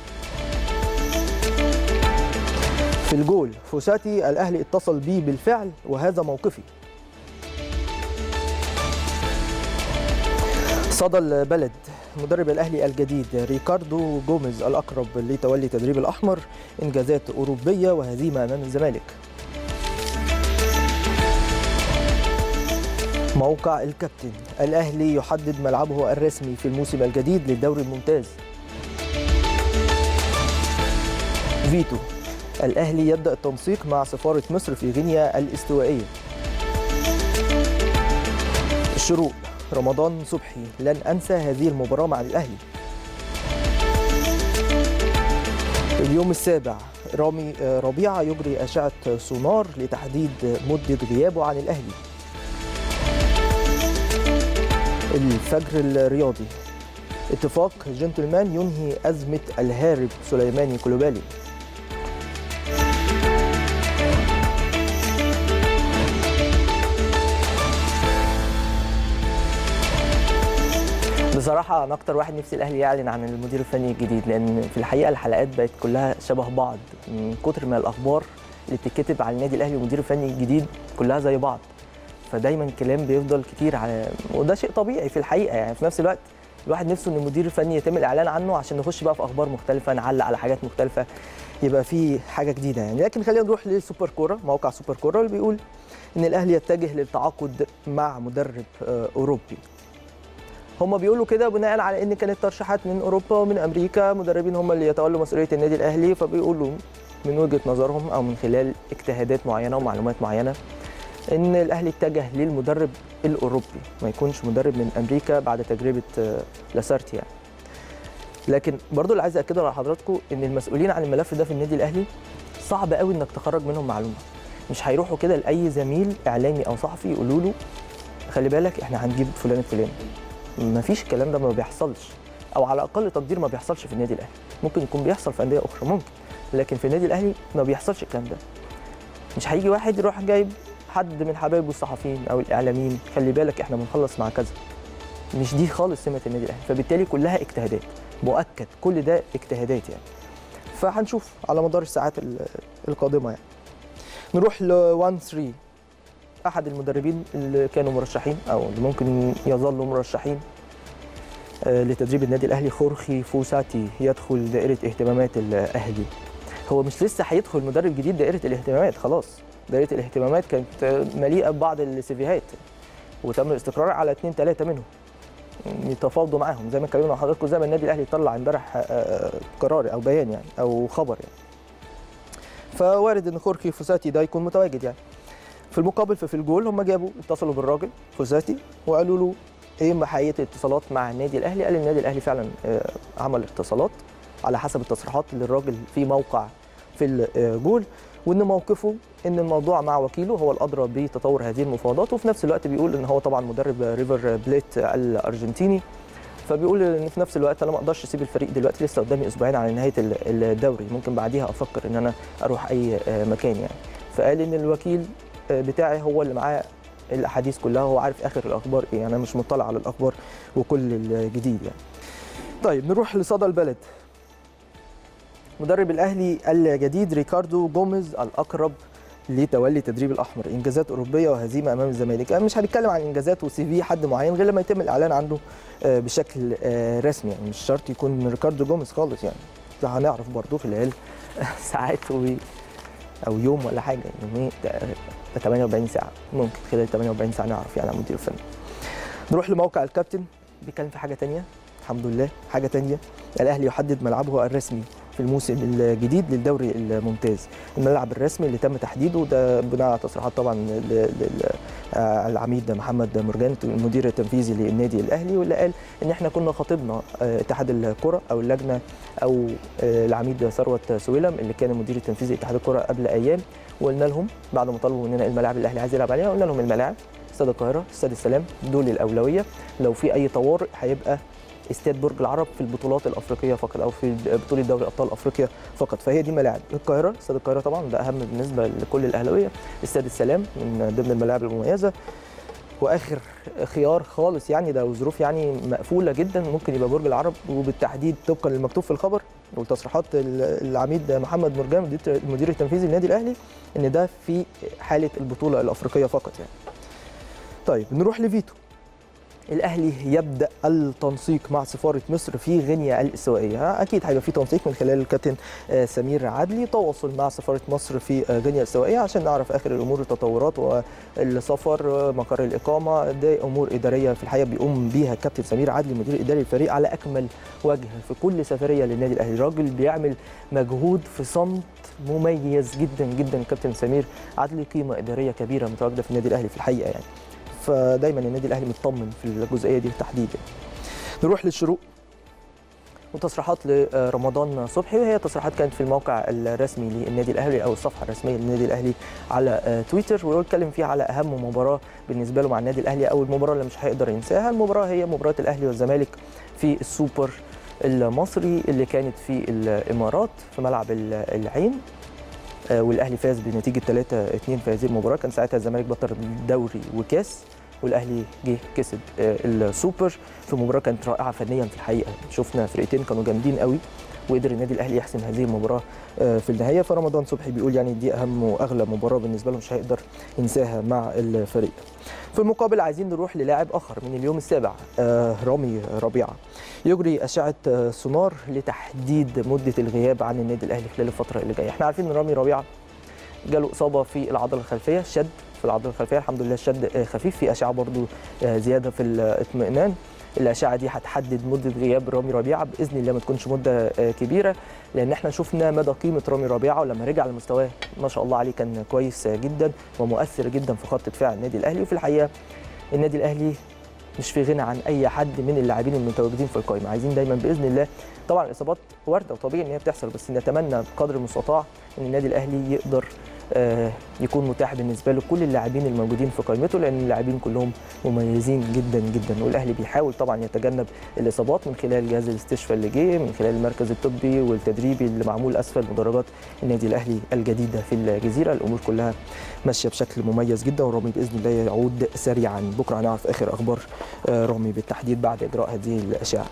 في الجول فوساتي الأهلي اتصل بي بالفعل وهذا موقفي صدى البلد مدرب الأهلي الجديد ريكاردو جوميز الأقرب لتولي تدريب الأحمر إنجازات أوروبية وهزيمة أمام الزمالك موقع الكابتن الأهلي يحدد ملعبه الرسمي في الموسم الجديد للدوري الممتاز فيتو الأهلي يبدأ التنسيق مع سفارة مصر في غينيا الاستوائية الشروق رمضان صبحي لن أنسى هذه المباراة مع الأهلي اليوم السابع رامي ربيعة يجري أشعة سونار لتحديد مدة غيابه عن الأهلي الفجر الرياضي اتفاق جنتلمان ينهي أزمة الهارب سليماني كلوبالي بصراحة أنا أكتر واحد نفسي الأهلي يعلن عن المدير الفني الجديد لأن في الحقيقة الحلقات بقت كلها شبه بعض من كتر ما الأخبار اللي بتتكتب على النادي الأهلي والمدير الفني الجديد كلها زي بعض فدايما الكلام بيفضل كتير على وده شيء طبيعي في الحقيقة يعني في نفس الوقت الواحد نفسه ان المدير الفني يتم الاعلان عنه عشان نخش بقى في اخبار مختلفه نعلق على حاجات مختلفه يبقى في حاجه جديده يعني لكن خلينا نروح للسوبر كوره موقع سوبر كوره اللي بيقول ان الاهلي يتجه للتعاقد مع مدرب آه، اوروبي هم بيقولوا كده بناء على ان كانت ترشيحات من اوروبا ومن امريكا مدربين هم اللي يتولوا مسؤوليه النادي الاهلي فبيقولوا من وجهه نظرهم او من خلال اجتهادات معينه ومعلومات معينه ان الاهلي اتجه للمدرب الاوروبي ما يكونش مدرب من امريكا بعد تجربه آه، لاسارتي يعني لكن برضو اللي عايز اكده على حضراتكم ان المسؤولين عن الملف ده في النادي الاهلي صعب قوي انك تخرج منهم معلومه مش هيروحوا كده لاي زميل اعلامي او صحفي يقولوا له خلي بالك احنا هنجيب فلان الفلاني ما فيش الكلام ده ما بيحصلش او على اقل تقدير ما بيحصلش في النادي الاهلي ممكن يكون بيحصل في انديه اخرى ممكن لكن في النادي الاهلي ما بيحصلش الكلام ده مش هيجي واحد يروح جايب حد من حبايبه الصحفيين او الاعلاميين خلي بالك احنا بنخلص مع كذا مش دي خالص سمه النادي الاهلي فبالتالي كلها اجتهادات مؤكد كل ده اجتهادات يعني فهنشوف على مدار الساعات ال- القادمه يعني نروح ل 1 3 احد المدربين اللي كانوا مرشحين او اللي ممكن يظلوا مرشحين آه، لتدريب النادي الاهلي خورخي فوساتي يدخل دائره اهتمامات الاهلي هو مش لسه هيدخل مدرب جديد دائره الاهتمامات خلاص دائره الاهتمامات كانت آه، مليئه ببعض السيفيهات وتم الاستقرار على اثنين ثلاثه منهم يتفاوضوا معاهم زي ما اتكلمنا مع حضراتكم زي ما النادي الاهلي طلع امبارح آه، قرار او بيان يعني او خبر يعني فوارد ان خورخي فوساتي ده يكون متواجد يعني في المقابل في, في الجول هم جابوا اتصلوا بالراجل فوساتي وقالوا له ايه محاية الاتصالات مع النادي الاهلي قال النادي الاهلي فعلا آه، عمل اتصالات على حسب التصريحات اللي الراجل في موقع في الجول وان موقفه ان الموضوع مع وكيله هو الادرى بتطور هذه المفاوضات وفي نفس الوقت بيقول ان هو طبعا مدرب ريفر بليت الارجنتيني فبيقول ان في نفس الوقت انا ما اقدرش اسيب الفريق دلوقتي لسه قدامي اسبوعين على نهايه ال- الدوري ممكن بعديها افكر ان انا اروح اي آه، مكان يعني فقال ان الوكيل آه، بتاعي هو اللي معاه الاحاديث كلها هو عارف اخر الاخبار ايه انا مش مطلع على الاخبار وكل الجديد يعني طيب نروح لصدى البلد مدرب الاهلي الجديد ريكاردو جوميز الاقرب لتولي تدريب الاحمر انجازات اوروبيه وهزيمه امام الزمالك مش هنتكلم عن انجازات وسي في حد معين غير لما يتم الاعلان عنه آه، بشكل آه، رسمي يعني مش شرط يكون ريكاردو جوميز خالص يعني ده هنعرف برضه خلال ساعات و او يوم ولا حاجه يومين ده- ده 48 ساعه ممكن خلال 48 ساعه نعرف يعني عن المدير الفني نروح لموقع الكابتن بيتكلم في حاجه تانية الحمد لله حاجه تانية الاهلي يحدد ملعبه الرسمي في الموسم الجديد للدوري الممتاز الملعب الرسمي اللي تم تحديده ده بناء على تصريحات طبعا للعميد محمد مرجان المدير التنفيذي للنادي الاهلي واللي قال ان احنا كنا خاطبنا آه، اتحاد الكره او اللجنه او آه، العميد ثروت سويلم اللي كان المدير التنفيذي لاتحاد الكره قبل ايام وقلنا لهم بعد ما طلبوا مننا الملاعب اللي الاهلي عايز يلعب عليها قلنا لهم الملاعب استاد القاهره استاد السلام دول الاولويه لو في اي طوارئ هيبقى استاد برج العرب في البطولات الافريقيه فقط او في بطوله دوري ابطال افريقيا فقط فهي دي ملاعب القاهره استاد القاهره طبعا ده اهم بالنسبه لكل الاهلاويه استاد السلام من ضمن الملاعب المميزه واخر خيار خالص يعني ده ظروف يعني مقفوله جدا ممكن يبقى برج العرب وبالتحديد طبقا للمكتوب في الخبر وتصريحات ال- العميد محمد مرجان مدير- المدير التنفيذي للنادي الاهلي ان ده في حاله البطوله الافريقيه فقط يعني. طيب نروح لفيتو الاهلي يبدا التنسيق مع سفاره مصر في غينيا الاستوائيه اكيد هيبقى في تنسيق من خلال الكابتن آه، سمير عدلي تواصل مع سفاره مصر في آه، غينيا الاستوائيه عشان نعرف اخر الامور التطورات والسفر آه، مقر الاقامه دي امور اداريه في الحقيقه بيقوم بيها الكابتن سمير عدلي مدير اداري الفريق على اكمل وجه في كل سفريه للنادي الاهلي راجل بيعمل مجهود في صمت مميز جدا جدا كابتن سمير عدلي قيمه اداريه كبيره متواجده في النادي الاهلي في الحقيقه يعني فدايما النادي الاهلي مطمن في الجزئيه دي بالتحديد يعني. نروح للشروق وتصريحات لرمضان صبحي وهي تصريحات كانت في الموقع الرسمي للنادي الاهلي او الصفحه الرسميه للنادي الاهلي على آه، تويتر ويتكلم فيها على اهم مباراه بالنسبه له مع النادي الاهلي او المباراه اللي مش هيقدر ينساها المباراه هي مباراه الاهلي والزمالك في السوبر المصري اللي كانت في الامارات في ملعب ال- العين آه، والاهلي فاز بنتيجه 3 2 في هذه المباراه كان ساعتها الزمالك بطل دوري وكاس والاهلي جه كسب آه، السوبر في مباراه كانت رائعه فنيا في الحقيقه شفنا فرقتين كانوا جامدين قوي وقدر النادي الاهلي يحسم هذه المباراه آه، في النهايه فرمضان صبحي بيقول يعني دي اهم واغلى مباراه بالنسبه له مش هيقدر ينساها مع الفريق في المقابل عايزين نروح للاعب اخر من اليوم السابع آه، رامي ربيعه يجري اشعه آه، سونار لتحديد مده الغياب عن النادي الاهلي خلال الفتره اللي جايه احنا عارفين ان رامي ربيعه جاله اصابه في العضله الخلفيه شد في العضله الخلفيه الحمد لله الشد آه، خفيف في اشعه برضو آه، زياده في الاطمئنان الاشعه دي هتحدد مده غياب رامي ربيعه باذن الله ما تكونش مده آه، كبيره لان احنا شفنا مدى قيمه رامي ربيعه ولما رجع لمستواه ما شاء الله عليه كان كويس آه، جدا ومؤثر جدا في خط دفاع النادي الاهلي وفي الحقيقه النادي الاهلي مش في غنى عن اي حد من اللاعبين المتواجدين في القائمه عايزين دايما باذن الله طبعا الاصابات وارده وطبيعي ان هي بتحصل بس نتمنى بقدر المستطاع ان النادي الاهلي يقدر آه، يكون متاح بالنسبه له كل اللاعبين الموجودين في قائمته لان اللاعبين كلهم مميزين جدا جدا والاهلي بيحاول طبعا يتجنب الاصابات من خلال جهاز الاستشفاء اللي جه من خلال المركز الطبي والتدريبي اللي معمول اسفل مدرجات النادي الاهلي الجديده في الجزيره الامور كلها ماشيه بشكل مميز جدا ورامي باذن الله يعود سريعا بكره هنعرف اخر اخبار آه، رامي بالتحديد بعد اجراء هذه الاشعه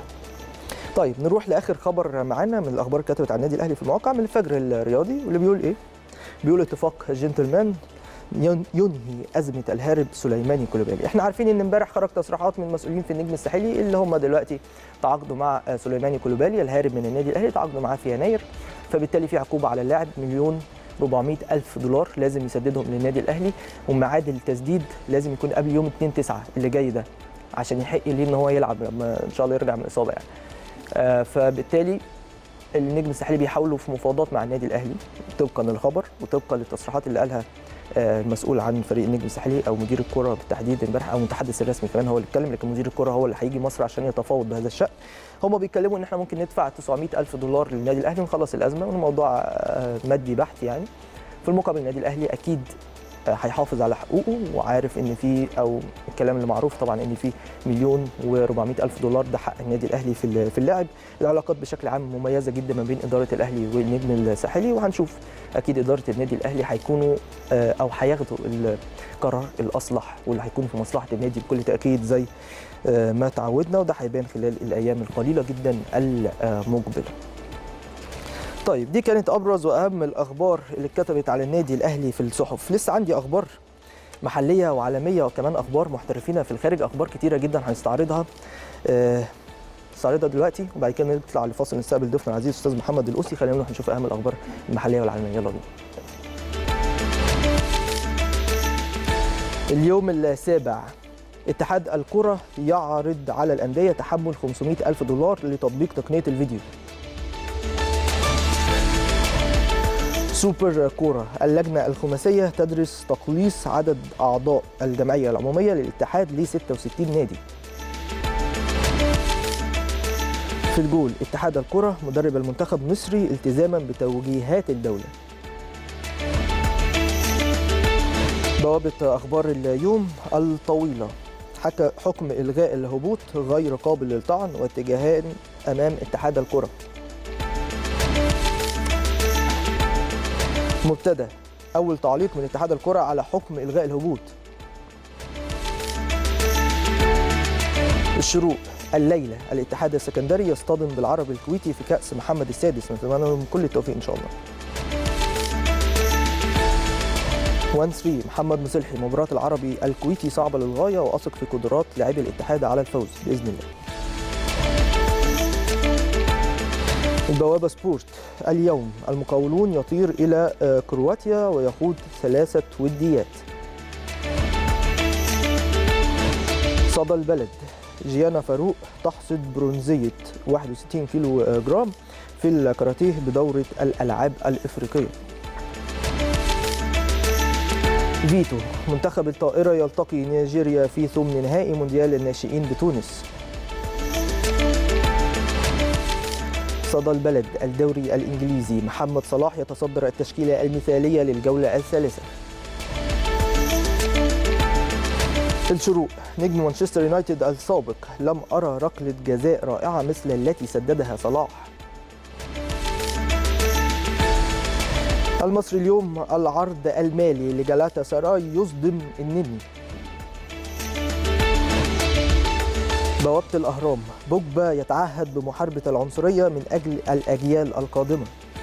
طيب نروح لاخر خبر معانا من الاخبار اللي كتبت عن النادي الاهلي في المواقع من الفجر الرياضي واللي بيقول ايه بيقول اتفاق جنتلمان ين- ينهي ازمه الهارب سليماني كولوبالي احنا عارفين ان امبارح خرج تصريحات من مسؤولين في النجم الساحلي اللي هم دلوقتي تعاقدوا مع آه، سليماني كولوبالي الهارب من النادي الاهلي تعاقدوا معاه في يناير فبالتالي في عقوبه على اللاعب مليون 400 ألف دولار لازم يسددهم للنادي الأهلي وميعاد التسديد لازم يكون قبل يوم 2 9 اللي جاي ده عشان يحق ليه ان هو يلعب لما ان شاء الله يرجع من الاصابه يعني آه فبالتالي النجم الساحلي بيحاولوا في مفاوضات مع النادي الاهلي طبقا للخبر وطبقا للتصريحات اللي قالها آه، المسؤول عن فريق النجم الساحلي او مدير الكره بالتحديد امبارح او المتحدث الرسمي كمان هو اللي اتكلم لكن مدير الكره هو اللي هيجي مصر عشان يتفاوض بهذا الشان هم بيتكلموا ان احنا ممكن ندفع 900 الف دولار للنادي الاهلي ونخلص الازمه والموضوع آه، مادي بحت يعني في المقابل النادي الاهلي اكيد آه، هيحافظ على حقوقه وعارف ان في او الكلام اللي معروف طبعا ان في مليون و400 الف دولار ده حق النادي الاهلي في ال- في اللاعب العلاقات بشكل عام مميزه جدا ما بين اداره الاهلي والنجم الساحلي وهنشوف اكيد اداره النادي الاهلي هيكونوا آه، او هياخدوا القرار الاصلح واللي هيكون في مصلحه النادي بكل تاكيد زي آه، ما تعودنا وده هيبان خلال الايام القليله جدا المقبله طيب دي كانت ابرز واهم الاخبار اللي اتكتبت على النادي الاهلي في الصحف لسه عندي اخبار محليه وعالميه وكمان اخبار محترفين في الخارج اخبار كتيره جدا هنستعرضها آه، نستعرضها دلوقتي وبعد كده نطلع لفاصل نستقبل ضيفنا العزيز الاستاذ محمد القوسي خلينا نروح نشوف اهم الاخبار المحليه والعالميه يلا بينا اليوم السابع اتحاد الكرة يعرض على الأندية تحمل 500 ألف دولار لتطبيق تقنية الفيديو سوبر كورة اللجنة الخماسية تدرس تقليص عدد أعضاء الجمعية العمومية للاتحاد ل 66 نادي في الجول اتحاد الكرة مدرب المنتخب مصري التزاما بتوجيهات الدولة بوابة أخبار اليوم الطويلة حكى حكم إلغاء الهبوط غير قابل للطعن واتجاهان أمام اتحاد الكرة مبتدأ أول تعليق من اتحاد الكرة على حكم إلغاء الهبوط الشروق الليلة الاتحاد السكندري يصطدم بالعرب الكويتي في كأس محمد السادس نتمنى لهم كل التوفيق إن شاء الله 1 3 محمد مصلحي مباراة العربي الكويتي صعبة للغاية وأثق في قدرات لاعبي الاتحاد على الفوز بإذن الله البوابة سبورت اليوم المقاولون يطير إلى آه، كرواتيا ويخوض ثلاثة وديات صدى البلد جيانا فاروق تحصد برونزية 61 كيلو آه، جرام في الكاراتيه بدورة الألعاب الإفريقية فيتو منتخب الطائرة يلتقي نيجيريا في ثمن نهائي مونديال الناشئين بتونس صدى البلد الدوري الإنجليزي محمد صلاح يتصدر التشكيلة المثالية للجولة الثالثة الشروق نجم مانشستر يونايتد السابق لم أرى ركلة جزاء رائعة مثل التي سددها صلاح المصري اليوم العرض المالي لجلاتا سراي يصدم النني بوابة الأهرام بوجبا يتعهد بمحاربة العنصرية من أجل الأجيال القادمة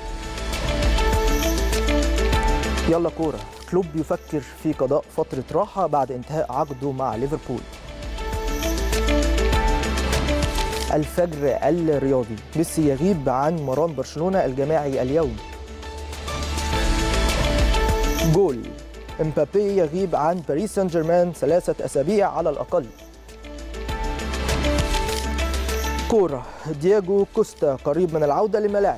يلا كورة كلوب يفكر في قضاء فترة راحة بعد انتهاء عقده مع ليفربول الفجر الرياضي ميسي يغيب عن مران برشلونة الجماعي اليوم جول امبابي يغيب عن باريس سان جيرمان ثلاثة أسابيع على الأقل كورة دياجو كوستا قريب من العودة للملاعب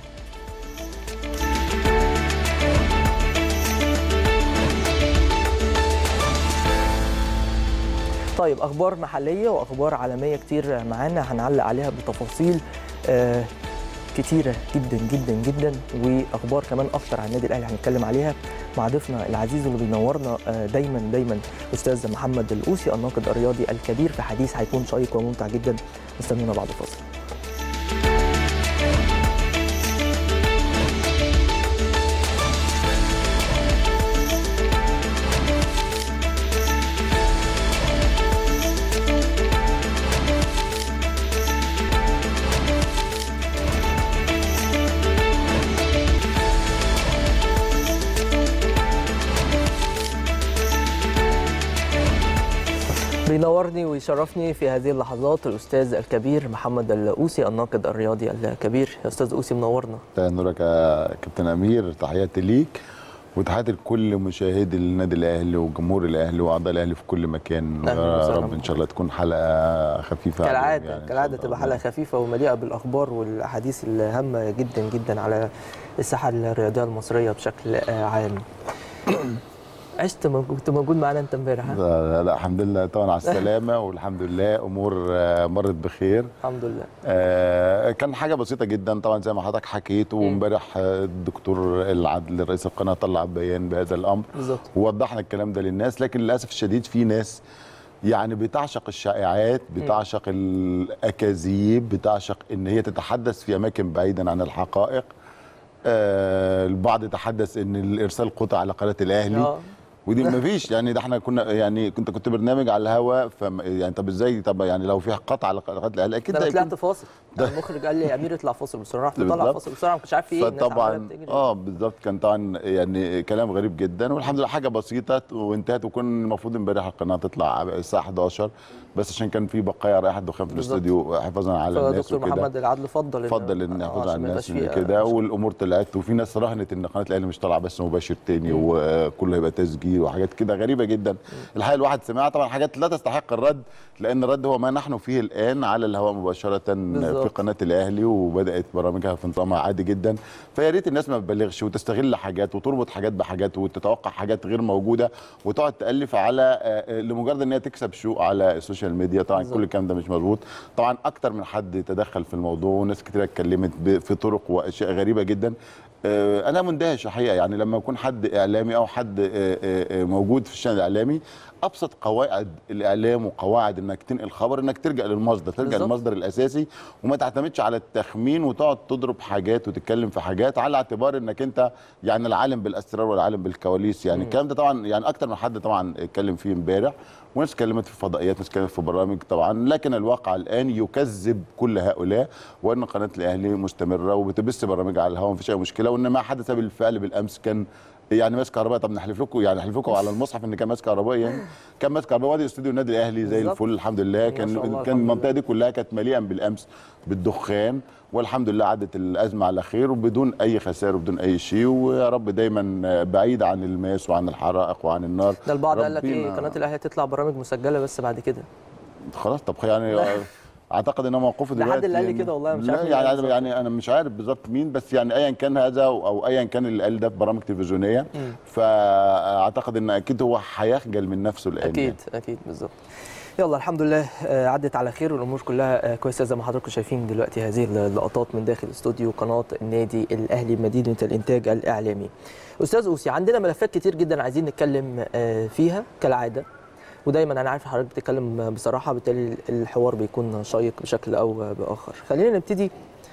طيب اخبار محليه واخبار عالميه كتير معانا هنعلق عليها بتفاصيل آه كتيره جدا جدا جدا واخبار كمان اكتر عن النادي الاهلي هنتكلم عليها مع ضيفنا العزيز اللي بينورنا آه دايما دايما استاذ محمد القوسي الناقد الرياضي الكبير في حديث هيكون شيق وممتع جدا استنونا بعد الفاصل بينورني ويشرفني في هذه اللحظات الاستاذ الكبير محمد الاوسي الناقد الرياضي الكبير يا استاذ اوسي منورنا نورك يا كابتن امير تحياتي ليك وتحياتي لكل مشاهدي النادي الاهلي وجمهور الاهلي واعضاء الاهلي في كل مكان أهلاً يا وسهلاً. رب ان شاء الله تكون حلقه خفيفه عليهم كالعاده يعني إن كالعاده شاء تبقى الله. حلقه خفيفه ومليئه بالاخبار والاحاديث الهامه جدا جدا على الساحه الرياضيه المصريه بشكل آه، عام عشت موجود كنت موجود معانا انت امبارح ها؟ لا, لا, لا الحمد لله طبعا على السلامه والحمد لله امور آه، مرت بخير الحمد لله آه، كان حاجه بسيطه جدا طبعا زي ما حضرتك حكيت وامبارح آه، الدكتور العدل رئيس القناه طلع بيان بهذا الامر بالظبط ووضحنا الكلام ده للناس لكن للاسف الشديد في ناس يعني بتعشق الشائعات بتعشق الاكاذيب بتعشق ان هي تتحدث في اماكن بعيدا عن الحقائق آه البعض يتحدث ان الارسال قطع على قناه الاهلي اه ودي ما فيش يعني ده احنا كنا يعني كنت كنت برنامج على الهواء ف يعني طب ازاي طب يعني لو في قطع على قناه الاهلي اكيد ده انا ده طلعت فاصل المخرج قال لي يا امير اطلع فاصل بسرعه رحت طالع بالظبط. فاصل بسرعه ما كنتش عارف في ايه الناس عمالة فطبعا بتجري. اه بالظبط كان طبعا يعني كلام غريب جدا والحمد لله حاجه بسيطه وانتهت وكان المفروض امبارح القناه تطلع الساعه 11 بس عشان كان في بقايا رائحه دخان في بالظبط. الاستوديو حفاظا على الناس فدكتور وكده محمد العدل فضل إن- فضل ان آه، يحافظ عشان على ما الناس يبقاش فيه، كده آه، والامور طلعت وفي ناس راهنت ان قناه الاهلي مش طالعه بس مباشر تاني وكله هيبقى تسجيل وحاجات كده غريبه جدا الحقيقه الواحد سمعها طبعا حاجات لا تستحق الرد لان الرد هو ما نحن فيه الان على الهواء مباشره في بالظبط. قناه الاهلي وبدات برامجها في نظامها عادي جدا فيا ريت الناس ما تبالغش وتستغل حاجات وتربط حاجات بحاجات وتتوقع حاجات غير موجوده وتقعد تالف على آه، آه، لمجرد ان هي تكسب شو على السوشيال ميديا طبعا بالظبط. كل الكلام ده مش مظبوط طبعا اكتر من حد تدخل في الموضوع وناس كتير اتكلمت ب- في طرق واشياء غريبه جدا آه، انا مندهش الحقيقه يعني لما يكون حد اعلامي او حد آه، آه، آه، موجود في الشان الاعلامي ابسط قواعد الاعلام وقواعد انك تنقل خبر انك ترجع للمصدر ترجع بالظبط. للمصدر الاساسي وما تعتمدش على التخمين وتقعد تضرب حاجات وتتكلم في حاجات على اعتبار انك انت يعني العالم بالاسرار والعالم بالكواليس يعني الكلام ده طبعا يعني اكتر من حد طبعا اتكلم فيه امبارح وناس اتكلمت في فضائيات ناس اتكلمت في برامج طبعا لكن الواقع الان يكذب كل هؤلاء وان قناه الاهلي مستمره وبتبث برامجها على الهواء مفيش اي مشكله وان ما حدث بالفعل بالامس كان يعني ماس كهربائي طب نحلف لكم يعني نحلف لكم على المصحف ان كان ماس كهربائي يعني كان ماس كهربائي وادي استوديو النادي الاهلي زي بالظبط. الفل الحمد لله ما كان شاء الله، كان الحمد المنطقه لله. دي كلها كانت مليئا بالامس بالدخان والحمد لله عدت الازمه على خير وبدون اي خسائر وبدون اي شيء ويا رب دايما بعيد عن الماس وعن الحرائق وعن النار ده البعض قال لك ايه ربنا- قناه الاهلي هتطلع برامج مسجله بس بعد كده خلاص طب يعني اعتقد ان موقفه ده حد دلوقتي اللي قال لي كده والله، مش لا عارف مين قال يعني بالظبط. يعني انا مش عارف بالظبط مين بس يعني ايا كان هذا او أو ايا كان اللي قال ده في برامج تلفزيونيه فاعتقد ان اكيد هو هيخجل من نفسه الان اكيد اكيد بالظبط يلا الحمد لله آه، عدت على خير والامور كلها آه، كويسه زي ما حضراتكم شايفين دلوقتي هذه اللقطات من داخل استوديو قناه النادي الاهلي مدينه الانتاج الاعلامي. استاذ اوسي عندنا ملفات كتير جدا عايزين نتكلم آه، فيها كالعاده ودايما انا عارف حضرتك بتتكلم بصراحه بالتالي الحوار بيكون شيق بشكل او باخر. خلينا نبتدي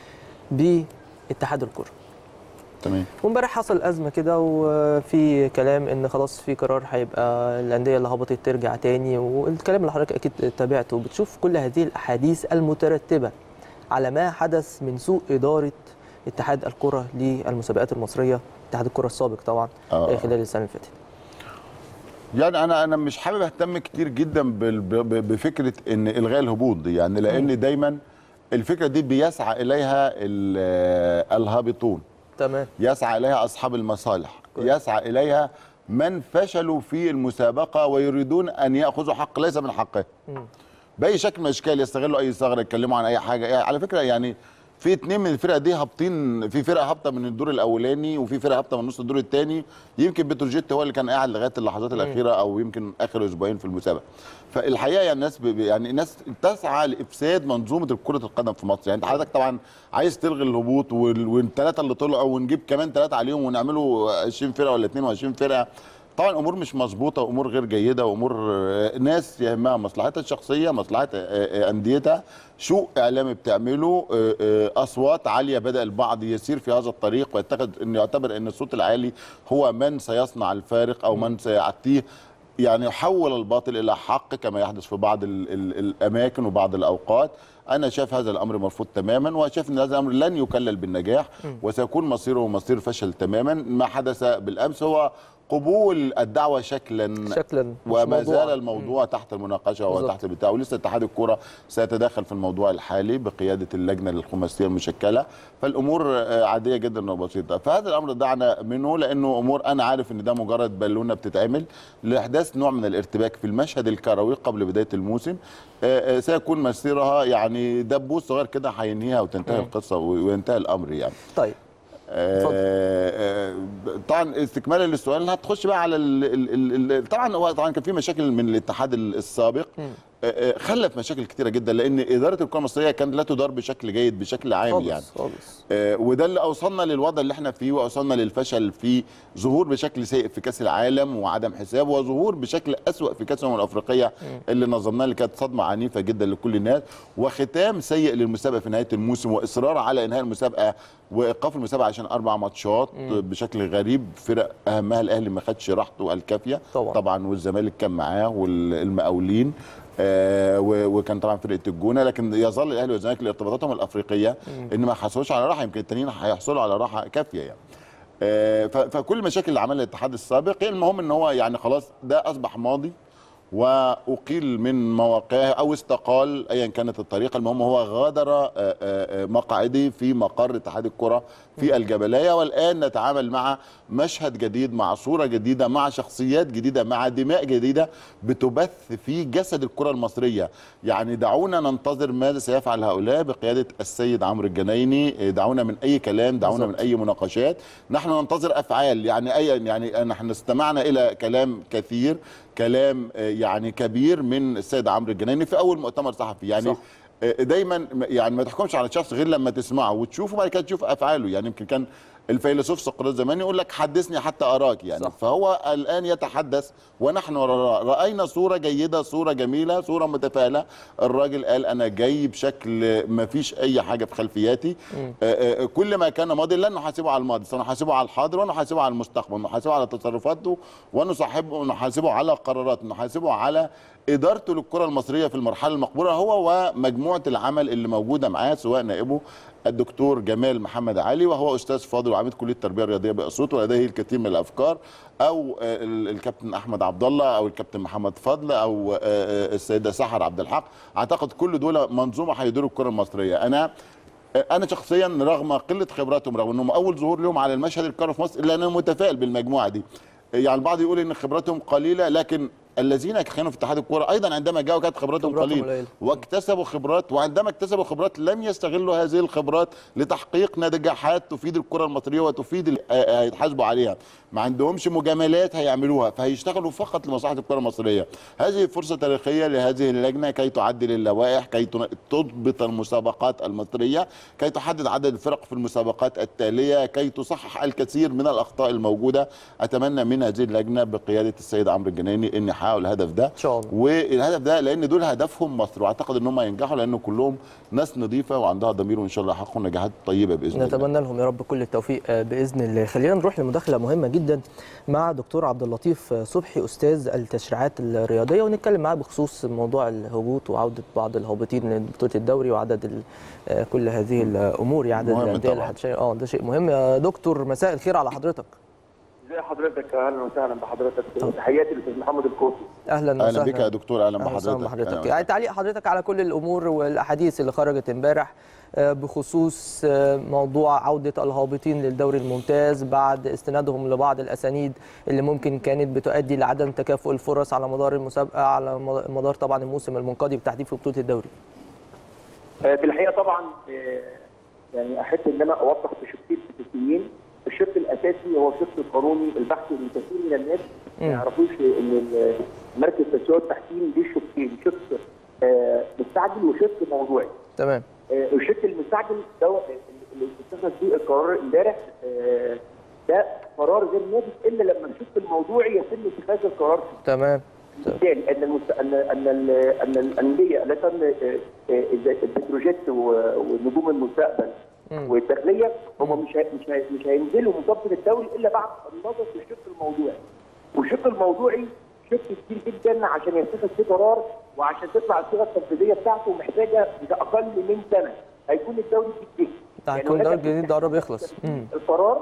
باتحاد الكره. تمام وامبارح حصل ازمه كده وفي كلام ان خلاص في قرار هيبقى الانديه اللي هبطت ترجع تاني والكلام اللي حضرتك اكيد تابعته بتشوف كل هذه الاحاديث المترتبه على ما حدث من سوء اداره اتحاد الكره للمسابقات المصريه اتحاد الكره السابق طبعا آه. خلال السنه اللي فاتت يعني انا انا مش حابب اهتم كتير جدا بال- ب- بفكره ان الغاء الهبوط دي يعني لان دايما الفكره دي بيسعى اليها ال- الهابطون تمام يسعى اليها اصحاب المصالح كويس. يسعى اليها من فشلوا في المسابقه ويريدون ان ياخذوا حق ليس من حقهم مم. باي شكل من الاشكال يستغلوا اي ثغره يتكلموا عن اي حاجه يعني على فكره يعني في اتنين من الفرق دي هابطين في فرقه هابطه من الدور الاولاني وفي فرقه هابطه من نص الدور الثاني يمكن بتروجيت هو اللي كان قاعد لغايه اللحظات الاخيره او يمكن اخر اسبوعين في المسابقه فالحقيقه يعني الناس ب- يعني الناس تسعى لافساد منظومه كره القدم في مصر يعني انت حضرتك طبعا عايز تلغي الهبوط وال- والثلاثه اللي طلعوا ونجيب كمان ثلاثه عليهم ونعملوا 20 فرقه ولا 22 فرقه طبعا امور مش مظبوطه وامور غير جيده وامور آه، ناس يهمها مصلحتها الشخصيه مصلحه آه، آه، انديتها شو اعلامي بتعمله آه، آه، اصوات عاليه بدا البعض يسير في هذا الطريق ويعتقد انه يعتبر ان الصوت العالي هو من سيصنع الفارق او من سيعطيه يعني يحول الباطل الى حق كما يحدث في بعض ال ال الاماكن وبعض الاوقات انا شايف هذا الامر مرفوض تماما وشايف ان هذا الامر لن يكلل بالنجاح وسيكون مصيره مصير فشل تماما ما حدث بالامس هو قبول الدعوه شكلا شكلا مش وما موضوع. زال الموضوع تحت المناقشه بالظبط. وتحت البتاع ولسه اتحاد الكوره سيتدخل في الموضوع الحالي بقياده اللجنه الخماسيه المشكله فالامور آه، عاديه جدا وبسيطه فهذا الامر دعنا منه لانه امور انا عارف ان ده مجرد بالونه بتتعمل لاحداث نوع من الارتباك في المشهد الكروي قبل بدايه الموسم آه، آه، سيكون مسيرها يعني دبوس صغير كده هينهيها وتنتهي القصه وينتهي الامر يعني طيب اتفضل. آه، آه، طبعا استكمالا للسؤال هتخش بقى على ال ال ال طبعا هو طبعا كان في مشاكل من الاتحاد السابق آه، آه، خلف مشاكل كتيره جدا لان اداره الكره المصريه كانت لا تدار بشكل جيد بشكل عام خالص يعني خالص آه، وده اللي اوصلنا للوضع اللي احنا فيه واوصلنا للفشل في ظهور بشكل سيء في كاس العالم وعدم حساب وظهور بشكل اسوا في كاس الامم الافريقيه اللي نظمناها اللي كانت صدمه عنيفه جدا لكل الناس وختام سيء للمسابقه في نهايه الموسم واصرار على انهاء المسابقه وايقاف المسابقه عشان اربع ماتشات بشكل غريب فرق اهمها الاهلي ما خدش راحته الكافيه طبعا. طبعا والزمالك كان معاه والمقاولين آه و- وكان طبعا فرقه الجونه لكن يظل الاهلي والزمالك لارتباطاتهم الافريقيه ان ما حصلوش على راحه يمكن التانيين هيحصلوا على راحه كافيه يعني آه ف- فكل المشاكل اللي عملها الاتحاد السابق هي المهم ان هو يعني خلاص ده اصبح ماضي واقيل من مواقعه او استقال ايا كانت الطريقه المهم هو غادر آه، آه، آه، مقعده في مقر اتحاد الكره في الجبليه والان نتعامل مع مشهد جديد مع صوره جديده مع شخصيات جديده مع دماء جديده بتبث في جسد الكره المصريه يعني دعونا ننتظر ماذا سيفعل هؤلاء بقياده السيد عمرو الجنايني دعونا من اي كلام دعونا من بالظبط. اي مناقشات نحن ننتظر افعال يعني اي يعني نحن استمعنا الى كلام كثير كلام آه، يعني كبير من السيد عمرو الجنايني في اول مؤتمر صحفي يعني صح. آه، دايما م- يعني ما تحكمش على شخص غير لما تسمعه وتشوفه بعد كده تشوف افعاله يعني يمكن كان الفيلسوف سقراط زمان يقول لك حدثني حتى اراك يعني صح. فهو الان يتحدث ونحن وراء راينا صوره جيده صوره جميله صوره متفائله الراجل قال انا جاي بشكل ما فيش اي حاجه في خلفياتي آه، آه، كل ما كان ماضي لن نحاسبه على الماضي سنحاسبه على الحاضر ونحاسبه على المستقبل نحاسبه على تصرفاته ونصاحبه ونحاسبه على قراراته نحاسبه على ادارته للكره المصريه في المرحله المقبوله هو ومجموعه العمل اللي موجوده معاه سواء نائبه الدكتور جمال محمد علي وهو استاذ فاضل وعميد كليه التربيه الرياضيه باسيوط ولديه الكثير من الافكار او آه، ال- الكابتن احمد عبد الله او الكابتن محمد فضل او آه، آه، السيده سحر عبد الحق اعتقد كل دول منظومه هيديروا الكره المصريه انا انا شخصيا رغم قله خبراتهم رغم انهم اول ظهور لهم على المشهد الكروي في مصر الا انا متفائل بالمجموعه دي يعني البعض يقول ان خبراتهم قليله لكن الذين كانوا في اتحاد الكوره ايضا عندما جاءوا كانت خبراتهم خبراتهم قليله قليلة. واكتسبوا خبرات وعندما اكتسبوا خبرات لم يستغلوا هذه الخبرات لتحقيق نجاحات تفيد الكره المصريه وتفيد ال- آه، آه، هيتحاسبوا عليها ما عندهمش مجاملات هيعملوها فهيشتغلوا فقط لمصلحه الكره المصريه هذه فرصه تاريخيه لهذه اللجنه كي تعدل اللوائح كي تن- تضبط المسابقات المصريه كي تحدد عدد الفرق في المسابقات التاليه كي تصحح الكثير من الاخطاء الموجوده اتمنى من هذه اللجنه بقياده السيد عمرو الجناني ان يحققوا الهدف ده ان شاء الله والهدف ده لان دول هدفهم مصر واعتقد ان هم ينجحوا لان كلهم ناس نظيفه وعندها ضمير وان شاء الله يحققوا نجاحات طيبه باذن الله نتمنى لهم يا رب كل التوفيق آه، باذن الله خلينا نروح لمداخله مهمه جدا مع دكتور عبد اللطيف آه، صبحي استاذ التشريعات الرياضيه ونتكلم معاه بخصوص موضوع الهبوط وعوده بعض الهابطين لبطوله الدوري وعدد ال- آه، كل هذه الامور يعني عدد مهم الانديه اللي طبعاً. هتشارك اه ده شيء مهم يا دكتور مساء الخير على حضرتك ازي حضرتك اهلا وسهلا بحضرتك تحياتي للاستاذ محمد الكوفي اهلا وسهلا اهلا بك يا دكتور اهلا أهلا وسهلا بحضرتك بحضرتك أهلاً يعني تعليق حضرتك على كل الامور والاحاديث اللي خرجت امبارح آه، بخصوص آه، موضوع عوده الهابطين للدوري الممتاز بعد استنادهم لبعض الاسانيد اللي ممكن كانت بتؤدي لعدم تكافؤ الفرص على مدار المسابقه على مدار طبعا الموسم المنقضي بالتحديد في بطوله الدوري. آه، في الحقيقه طبعا آه، يعني احب ان انا اوضح بشقين اساسيين الشق الاساسي هو الشق القانوني البحث اللي كثير من الناس ما مم. يعرفوش ان ال- مركز تسويه التحكيم ليه شقين شق آه، مستعجل وشق موضوعي تمام آه، الشق المستعجل ده اللي اتخذ فيه القرار امبارح آه، ده قرار غير ناجح الا لما الشق الموضوعي يتم اتخاذ القرار فيه. تمام بالتالي ان المست... ان ان ال... ان الانديه التي تم آه، آه، البتروجيت و- ونجوم المستقبل مم. والداخليه هم مش هي... مش هي... مش هينزلوا مسابقه الدوري الا بعد النظر في الشق الموضوعي والشق الموضوعي شق كتير جدا عشان يتخذ فيه قرار وعشان تطلع الصيغه التنفيذيه بتاعته محتاجه اقل من سنه هيكون الدوري جديد هيكون الدوري الجديد ده قرب يخلص. مم. القرار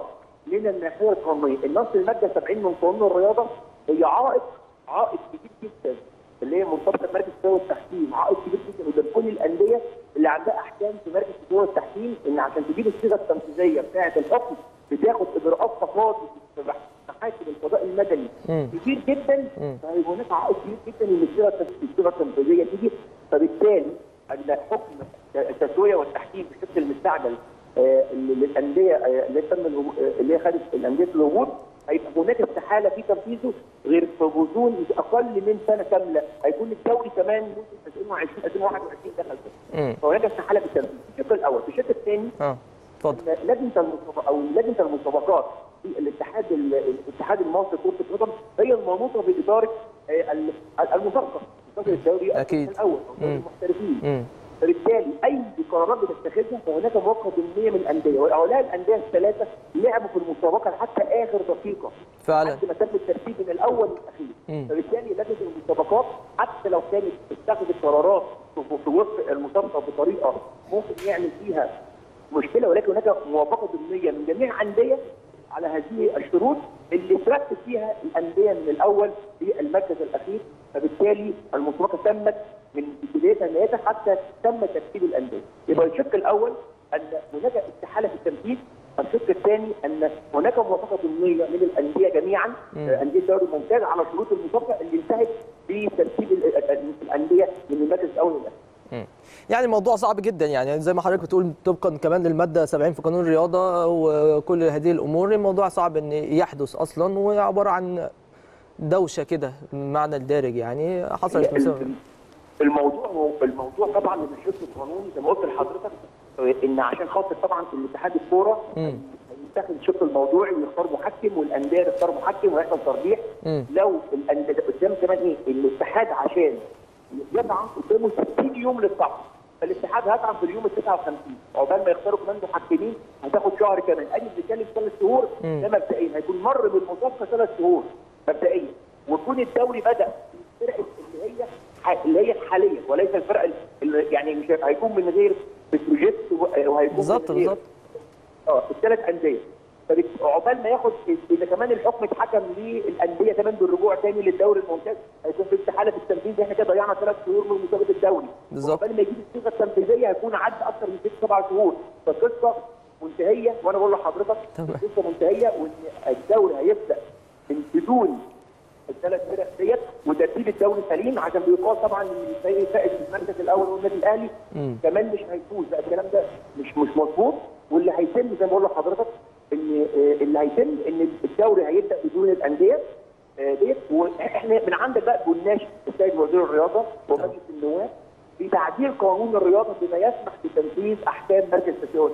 من الناحيه القانونيه النص الماده 70 من قانون الرياضه هي عائق عائق كبير جدا اللي هي مرتبطه بمركز التسويه والتحكيم عائق كبير جدا قدام كل الانديه اللي عندها احكام في مركز التسويه والتحكيم ان عشان تجيب الصيغه التنفيذيه بتاعه الحكم بتاخد اجراءات تقاضي في محاكم القضاء المدني مم. كتير جدا فهيبقى هناك عائق كبير جدا ان الصيغه التنف- الصيغه التنفيذيه تيجي فبالتالي ان حكم التسويه والتحكيم بشكل المستعجل آه، للانديه آه، اللي تم الهبو- آه، اللي هي خدت الانديه الهبوط هيبقى هناك استحاله في تنفيذه غير في غضون اقل من سنه كامله هيكون الدوري كمان موسم 2020 2021 دخل فيه. مم. فهناك استحاله في التنفيذ الشق الاول في الشق الثاني اه اتفضل لجنه المسابقات او لجنه المسابقات في الاتحاد الاتحاد المصري لكره القدم هي المنوطه باداره آه، ال- المسابقه مسابقه الدوري أكيد. الاول او دوري مم. المحترفين مم. فبالتالي اي قرارات بتتخذها فهناك موافقه ضمنيه من الانديه وهؤلاء الانديه الثلاثه لعبوا في المسابقه حتى اخر دقيقه فعلا لحد ما تم الترتيب من الاول للاخير مم. فبالتالي لجنه المسابقات حتى لو كانت اتخذت قرارات في- في وسط المسابقه بطريقه ممكن يعمل فيها مشكله ولكن هناك موافقه ضمنيه من جميع الانديه على هذه الشروط اللي ترتب فيها الانديه من الاول في المركز الاخير فبالتالي المسابقه تمت من بدايتها لنهايتها حتى تم ترتيب الانديه يبقى الشق الاول ان هناك استحاله في التنفيذ الشق الثاني ان هناك موافقه ضمنيه من الانديه جميعا آه، انديه الدوري الممتاز على شروط المسابقه اللي انتهت بترتيب ال- ال- ال- الانديه من المركز الاول للاخير مم. يعني الموضوع صعب جدا يعني زي ما حضرتك بتقول طبقا كمان للماده 70 في قانون الرياضه وكل هذه الامور الموضوع صعب ان يحدث اصلا وعباره عن دوشه كده المعنى الدارج يعني حصلت ال- مثلا الموضوع هو الموضوع طبعا من الشق القانوني زي ما قلت لحضرتك آه، ان عشان خاطر طبعا في الاتحاد الكوره مم. هيتاخد الشق الموضوعي ويختار محكم والانديه تختار محكم ويحصل ترجيح مم. لو الانديه قدام كمان ايه الاتحاد عشان يطعن قدامه 60 يوم للطعن فالاتحاد هيطعن في اليوم ال 59 عقبال ما يختاروا كمان محكمين هتاخد شهر كمان ادي بنتكلم ثلاث شهور مم. ده مبدئيا هيكون مر بالمسابقه ثلاث شهور مبدئيا ويكون الدوري بدا الفرق اللي هي ح- اللي هي الحاليه وليس الفرق اللي يعني مش هيكون من غير بتروجيت وهيكون بالظبط من غير بالظبط اه الثلاث انديه فبت- عقبال ما ياخد اذا كمان الحكم اتحكم للانديه كمان بالرجوع تاني للدوري الممتاز هيكون في استحاله في التنفيذ احنا كده ضيعنا ثلاث شهور من مسابقه الدوري بالظبط. عقبال ما يجيب الصيغه التنفيذيه هيكون عدى اكثر من ست سبع شهور فالقصه منتهيه وانا بقول لحضرتك تمام. القصه منتهيه وان الدوري هيبدا من بدون الثلاث فرق ديت وترتيب الدوري سليم عشان بيقال طبعا ان الفريق الفائز في المركز الاول والنادي الاهلي مم. كمان مش هيفوز لا الكلام ده مش مش مظبوط واللي هيتم زي ما بقول لحضرتك ان آه، اللي هيتم ان الدوري هيبدا بدون الانديه آه، ديت واحنا من عندك بقى بنناشد السيد وزير الرياضه ومجلس النواب في تعديل قانون الرياضه بما يسمح بتنفيذ احكام مركز التسويه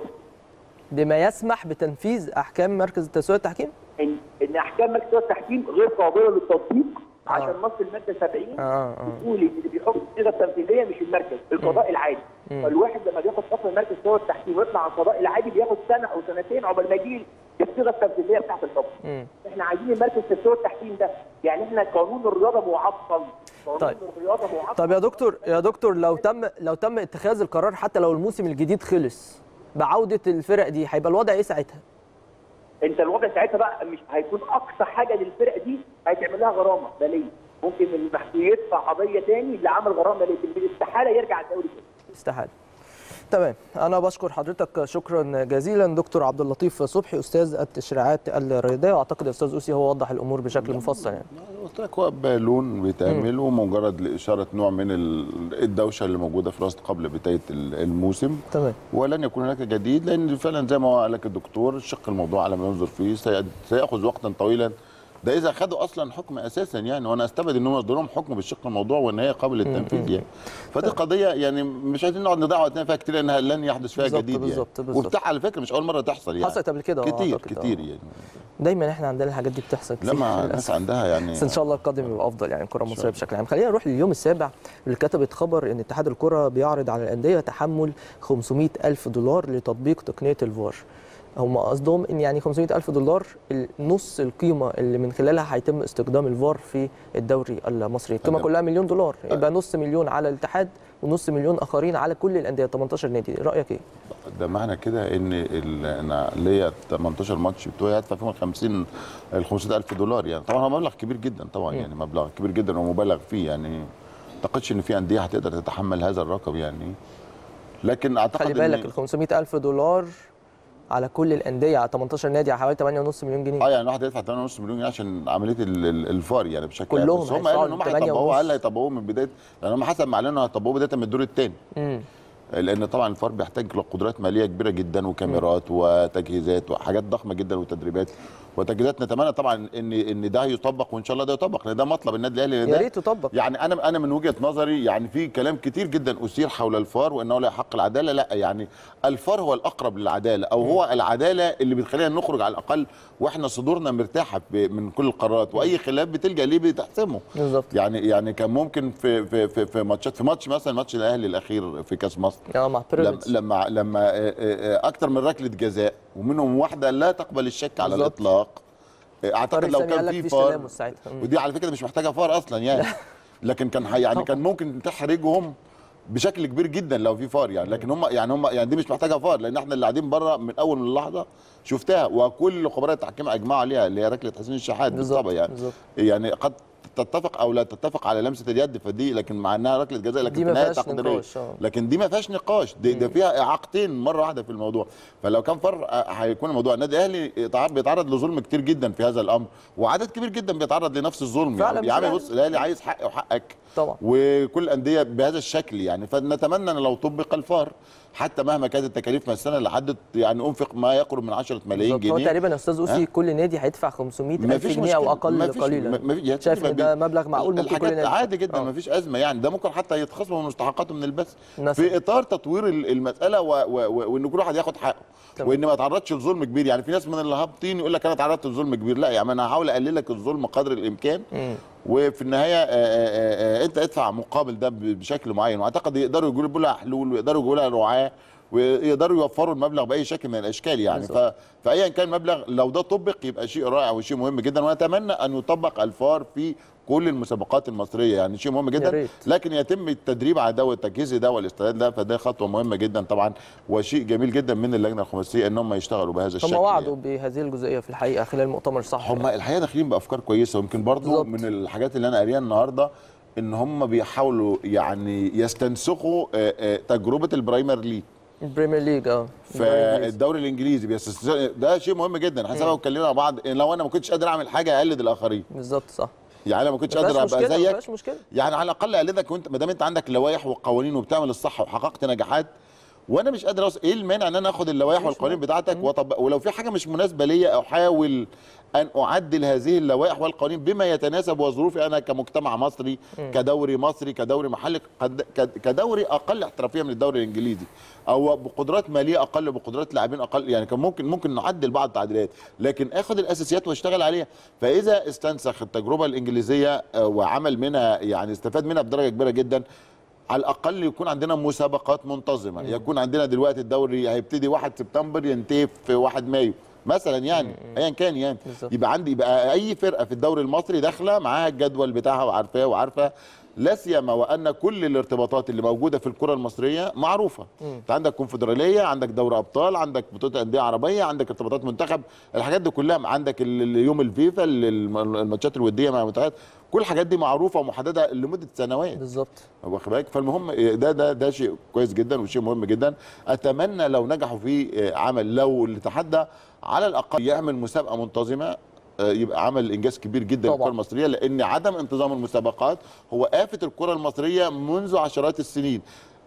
بما يسمح بتنفيذ احكام مركز التسويه والتحكيم ان ان احكام مركز التحكيم غير قابله للتطبيق عشان آه. نص الماده 70 اه اه بتقول ان اللي بيحط الصيغه التنفيذيه مش المركز القضاء العادي مم. فالواحد لما بياخد حكم المركز هو التحكيم ويطلع على القضاء العادي بياخد سنه او سنتين عقبال ما يجي الصيغه التنفيذيه بتاعت الحكم مم. احنا عايزين المركز التسويه والتحكيم ده يعني احنا قانون الرياضه معطل قانون طيب. الرياضه معطل طب يا دكتور يا دكتور لو تم لو تم اتخاذ القرار حتى لو الموسم الجديد خلص بعوده الفرق دي هيبقى الوضع ايه ساعتها؟ انت الوضع ساعتها بقى مش هيكون اقصى حاجه للفرق دي هيتعمل لها غرامه ماليه ممكن المحكمة يدفع قضيه تاني اللي عمل غرامه ماليه استحاله يرجع الدوري تاني استحاله تمام انا بشكر حضرتك شكرا جزيلا دكتور عبد اللطيف صبحي استاذ التشريعات الرياضيه واعتقد الاستاذ اوسي هو وضح الامور بشكل مفصل يعني قلت لك هو بالون بيتعمل ومجرد لاشاره نوع من ال- الدوشه اللي موجوده في الوسط قبل بدايه ال- الموسم تمام ولن يكون هناك جديد لان فعلا زي ما قال لك الدكتور شق الموضوع على ما ينظر فيه سي- سياخذ وقتا طويلا ده اذا خدوا اصلا حكم اساسا يعني وانا استبعد ان هم يصدروا لهم حكم بالشق الموضوع وان هي قابل للتنفيذ يعني فدي قضيه يعني مش عايزين نقعد نضيع وقتنا فيها كتير لانها لن يحدث فيها بالظبط، جديد بالظبط، يعني بالظبط. وبتاع على فكره مش اول مره تحصل يعني حصلت قبل كده آه، كتير أعتقد، آه. كتير يعني دايما احنا عندنا الحاجات دي بتحصل كتير لما الناس للأسف. عندها يعني بس ان شاء الله القادم يبقى افضل يعني الكره المصريه بشكل عام خلينا نروح لليوم السابع اللي كتبت خبر ان اتحاد الكره بيعرض على الانديه تحمل 500 الف دولار لتطبيق تقنيه الفار هم قصدهم ان يعني 500 الف دولار نص القيمه اللي من خلالها هيتم استخدام الفار في الدوري المصري القيمه تمام. كلها مليون دولار يبقى نص مليون على الاتحاد ونص مليون اخرين على كل الانديه 18 نادي رايك ايه ده معنى كده ان ال- انا ليا 18 ماتش بتوعي هدفع فيهم ال 50 ال 500000 دولار يعني طبعا هو مبلغ كبير جدا طبعا يعني مبلغ كبير جدا ومبالغ فيه يعني ما اعتقدش ان في انديه هتقدر تتحمل هذا الرقم يعني لكن اعتقد خلي إن- بالك ال 500 الف دولار على كل الانديه على 18 نادي على حوالي 8.5 مليون جنيه اه يعني واحد يدفع 8.5 مليون جنيه عشان عمليه ال- ال- الفار يعني بشكل كلهم بس هم قالوا ان هم هيدفعوا هيطبقوه 8.5. هل هيطبقوه من بدايه لان هم حسب ما اعلنوا هيطبقوه بدايه من الدور الثاني امم لان طبعا الفار بيحتاج لقدرات ماليه كبيره جدا وكاميرات وتجهيزات وحاجات ضخمه جدا وتدريبات وتجهيزات نتمنى طبعا ان ان ده يطبق وان شاء الله ده يطبق لان ده مطلب النادي الاهلي لأن يا ده- ريت يطبق يعني انا انا من وجهه نظري يعني في كلام كتير جدا اثير حول الفار وانه لا يحق العداله لا يعني الفار هو الاقرب للعداله او هو العداله اللي بتخلينا نخرج على الاقل واحنا صدورنا مرتاحه ب- من كل القرارات واي خلاف بتلجا ليه بتحسمه بالظبط يعني يعني كان ممكن في في في, في ماتشات في ماتش مثلا ماتش الاهلي الاخير في كاس مصر اه مع لما بيراميدز لما لما آه، آه، آه، اكتر من ركله جزاء ومنهم واحده لا تقبل الشك على بالظبط. الاطلاق آه، اعتقد طارق لو سامي كان قال لك في مفيش فار تلامس ساعتها مم. ودي على فكره مش محتاجه فار اصلا يعني لكن كان حي- يعني كان ممكن تحرجهم بشكل كبير جدا لو في فار يعني لكن هم يعني هم يعني دي مش محتاجه فار لان احنا اللي قاعدين بره من اول من اللحظه شفتها وكل خبراء التحكيم اجمعوا عليها اللي هي ركله حسين الشحات بالظبط بالطبع يعني بالظبط يعني قد تتفق او لا تتفق على لمسه اليد فدي لكن مع انها ركله جزاء لكن دي في ما النهايه فيهاش تقديريه نقاش اه لكن دي ما فيهاش نقاش دي, ده فيها اعاقتين مره واحده في الموضوع فلو كان فر آه، هيكون الموضوع النادي الاهلي يتع- بيتعرض لظلم كتير جدا في هذا الامر وعدد كبير جدا بيتعرض لنفس الظلم فعلا يعني مش يا عم الأهلي. بص الاهلي عايز حقي وحقك طبعا وكل الانديه بهذا الشكل يعني فنتمنى ان لو طبق الفار حتى مهما كانت التكاليف من السنه اللي عدت يعني انفق ما يقرب من 10 ملايين بالظبط. هو جنيه تقريبا يا استاذ اوسي ها؟ كل نادي هيدفع 500 ما الف فيش جنيه او مشكلة. اقل ما فيش- قليلا ما- ما في- يعني شايف ما ان بي- ده مبلغ معقول ممكن كل الحاجات نادي عادي جدا آه. ما فيش ازمه يعني ده ممكن حتى يتخصم من مستحقاته من البث مثلا. في اطار تطوير ال- المساله و- و- و- وان كل واحد ياخد حقه تمام. وان ما يتعرضش لظلم كبير يعني في ناس من اللي هابطين يقول لك انا تعرضت لظلم كبير لا يعني انا هحاول اقلل لك الظلم قدر الامكان مم. وفي النهايه آه، آه، آه، انت ادفع مقابل ده ب- بشكل معين واعتقد يقدروا يقولوا لها حلول ويقدروا يقولوا لها رعاه ويقدروا يوفروا المبلغ باي شكل من الاشكال يعني ف... بالظبط. فايا كان المبلغ لو ده طبق يبقى شيء رائع وشيء مهم جدا ونتمنى ان يطبق الفار في كل المسابقات المصريه يعني شيء مهم يا جدا ريت. لكن يتم التدريب على ده والتجهيز ده والاستعداد ده فده خطوه مهمه جدا طبعا وشيء جميل جدا من اللجنه الخماسيه ان هم يشتغلوا بهذا الشكل هم وعدوا يعني. بهذه الجزئيه في الحقيقه خلال مؤتمر صحفي هم الحقيقه داخلين بافكار كويسه ويمكن برضو بالظبط. من الحاجات اللي انا قاريها النهارده ان هم بيحاولوا يعني يستنسخوا آه، آه، تجربه البرايمر ليج البريمير ليج اه الدوري الإنجليزي. فالدوري الانجليزي بيستنسخ ده شيء مهم جدا حسب اتكلمنا مع بعض إن لو انا ما كنتش قادر اعمل حاجه اقلد الاخرين بالظبط صح يعني انا ما كنتش ما قادر فيهاش ابقى مشكله ما زيك فيهاش مشكله يعني على الاقل اقلدك وانت ما دام انت عندك لوائح وقوانين وبتعمل الصح وحققت نجاحات وانا مش قادر أوصل ايه المانع ان انا اخد اللوائح والقوانين بتاعتك واطبق ولو في حاجه مش مناسبه ليا احاول ان اعدل هذه اللوائح والقوانين بما يتناسب وظروفي انا كمجتمع مصري كدوري مصري كدوري محلي قد- كد- كدوري اقل احترافيه من الدوري الانجليزي او بقدرات ماليه اقل بقدرات لاعبين اقل يعني كان ممكن ممكن نعدل بعض التعديلات لكن اخد الاساسيات واشتغل عليها فاذا استنسخ التجربه الانجليزيه آه، وعمل منها يعني استفاد منها بدرجه كبيره جدا على الاقل يكون عندنا مسابقات منتظمه يكون عندنا دلوقتي الدوري هيبتدي 1 سبتمبر ينتهي في 1 مايو مثلا يعني ايا كان يعني بالظبط. يبقى عندي يبقى اي فرقه في الدوري المصري داخله معاها الجدول بتاعها وعارفاه وعارفه لا سيما وان كل الارتباطات اللي موجوده في الكره المصريه معروفه انت عندك كونفدراليه عندك دوري ابطال عندك بطوله انديه عربيه عندك ارتباطات منتخب الحاجات دي كلها عندك ال- ال- يوم الفيفا ال- الم- الماتشات الوديه مع المنتخبات كل الحاجات دي معروفه ومحدده لمده سنوات بالظبط واخد بالك فالمهم ده ده ده شيء كويس جدا وشيء مهم جدا اتمنى لو نجحوا في عمل لو اللي تحدى على الاقل يعمل مسابقه منتظمه آه، يبقى عمل انجاز كبير جدا طبعاً. للكره المصريه لان عدم انتظام المسابقات هو آفة الكره المصريه منذ عشرات السنين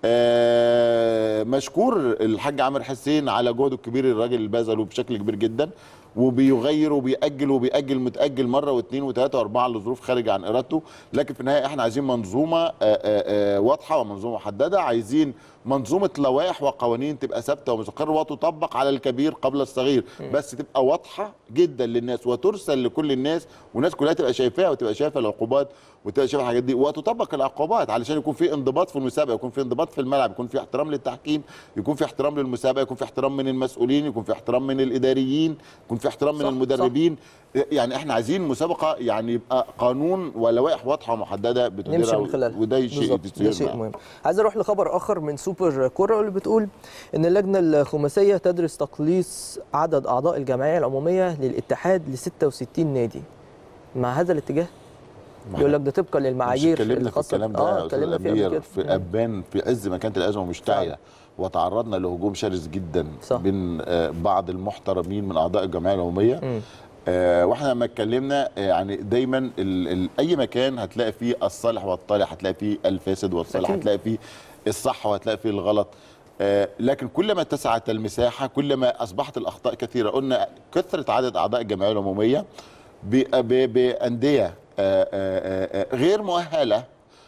آه، مشكور الحاج عامر حسين على جهده الكبير الراجل اللي بذله بشكل كبير جدا وبيغير وبيأجل وبيأجل متأجل مرة واثنين وثلاثة وأربعة لظروف خارجة عن إرادته لكن في النهاية احنا عايزين منظومة آه، آه، آه، واضحة ومنظومة محددة عايزين منظومة لوائح وقوانين تبقى ثابتة ومستقرة وتطبق على الكبير قبل الصغير بس تبقى واضحة جدا للناس وترسل لكل الناس والناس كلها تبقى شايفاها وتبقى شايفة العقوبات وتبقى شايفة الحاجات دي وتطبق العقوبات علشان يكون في انضباط في المسابقة يكون في انضباط في الملعب يكون في احترام للتحكيم يكون في احترام للمسابقة يكون في احترام من المسؤولين يكون في احترام من الإداريين يكون يكون في احترام من صح، المدربين يعني احنا عايزين مسابقه يعني يبقى قانون ولوائح واضحه ومحدده بتديرها نمشي من خلالها وده شيء بالظبط، ده يصير شيء معانا. مهم عايز اروح لخبر اخر من سوبر كوره اللي بتقول ان اللجنه الخماسيه تدرس تقليص عدد اعضاء الجمعيه العموميه للاتحاد ل 66 نادي مع هذا الاتجاه يقول لك ده طبقا مش للمعايير اتكلمنا في الخاصه الكلام ده اه يا أستاذ اتكلمنا فيه قبل أمير كده في ابان في عز ما كانت الازمه مشتعله وتعرضنا لهجوم شرس جدا صح. بين آه، بعض المحترمين من اعضاء الجمعيه العموميه مم. آه، واحنا لما اتكلمنا آه، يعني دايما ال ال اي مكان هتلاقي فيه الصالح والطالح هتلاقي فيه الفاسد والصالح أكيد. هتلاقي فيه الصح وهتلاقي فيه الغلط آه، لكن كلما اتسعت المساحه كلما اصبحت الاخطاء كثيره قلنا كثره عدد اعضاء الجمعيه العموميه ب- ب- بانديه آه، آه، آه، آه، غير مؤهله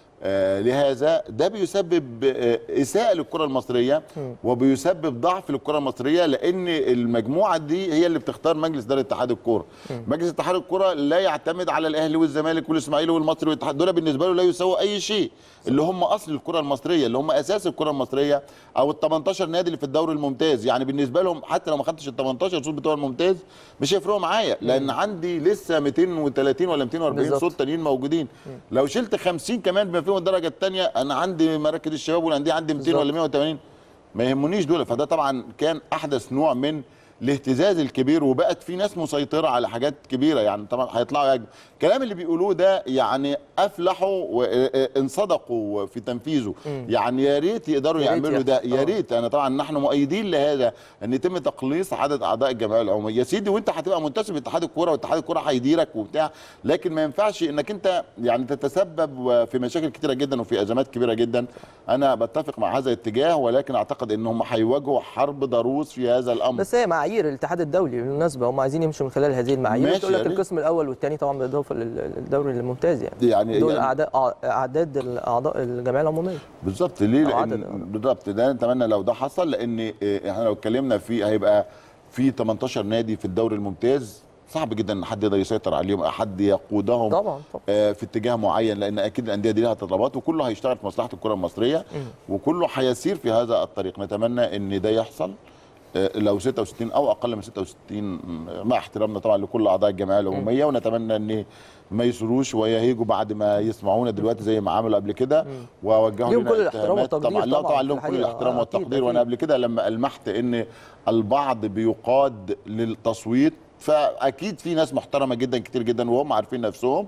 آه، لهذا ده بيسبب آه، اساءه للكره المصريه وبيسبب ضعف للكره المصريه لان المجموعه دي هي اللي بتختار مجلس اداره اتحاد الكوره مجلس اتحاد الكوره لا يعتمد على الاهلي والزمالك والاسماعيلي والمصري والاتحاد دول بالنسبه له لا يساووا اي شيء اللي هم اصل الكره المصريه اللي هم اساس الكره المصريه او ال 18 نادي اللي في الدوري الممتاز يعني بالنسبه لهم حتى لو ما خدتش ال 18 صوت بتوع الممتاز مش هيفرقوا معايا لان عندي لسه 230 ولا 240 بالظبط. صوت تانيين موجودين لو شلت 50 كمان بما فيهم الدرجه الثانيه انا عندي مراكز الشباب والانديه عندي 200 ولا 180 ما يهمنيش دول فده طبعا كان احدث نوع من الاهتزاز الكبير وبقت في ناس مسيطره على حاجات كبيره يعني طبعا هيطلعوا يهاجموا الكلام اللي بيقولوه ده يعني افلحوا وان صدقوا في تنفيذه يعني يا ريت يقدروا يا ريت يعملوا ده يحصل. يا آه. ريت انا طبعا نحن مؤيدين لهذا ان يتم تقليص عدد اعضاء الجمعيه العموميه يا سيدي وانت هتبقى منتسب لاتحاد الكوره واتحاد الكوره هيديرك وبتاع لكن ما ينفعش انك انت يعني تتسبب في مشاكل كتيره جدا وفي ازمات كبيره جدا انا بتفق مع هذا الاتجاه ولكن اعتقد ان هم هيواجهوا حرب ضروس في هذا الامر بس هي معايير الاتحاد الدولي بالمناسبه هم عايزين يمشوا من خلال هذه المعايير ماشي بتقول يا لك ريت. القسم الاول والثاني طبعا بالاضافه لل- للدوري الممتاز يعني يعني دول يعني اعداد اعداد الاعضاء الجمعيه العموميه بالظبط ليه؟ أو عدد، لان آه. بالظبط ده نتمنى لو ده حصل لان إيه، احنا لو اتكلمنا فيه هيبقى في 18 نادي في الدوري الممتاز صعب جدا ان حد يقدر يسيطر عليهم أو حد يقودهم طبعا طبعا آه، في اتجاه معين لان اكيد الانديه دي لها تطلبات وكله هيشتغل في مصلحه الكره المصريه وكله هيسير في هذا الطريق نتمنى ان ده يحصل آه، لو 66 او اقل من 66 مع احترامنا طبعا لكل اعضاء الجمعيه العموميه ونتمنى ان ما يسروش ويهيجوا بعد ما يسمعونا دلوقتي زي ما عملوا قبل كده ووجهوا ليهم لنا كل الاحترام اتهامات والتقدير طبعا لا طبعاً طبعا في لهم كل الحقيقة. الاحترام آه، أكيد، والتقدير وانا أكيد. قبل كده لما المحت ان البعض بيقاد للتصويت فاكيد في ناس محترمه جدا كتير جدا وهم عارفين نفسهم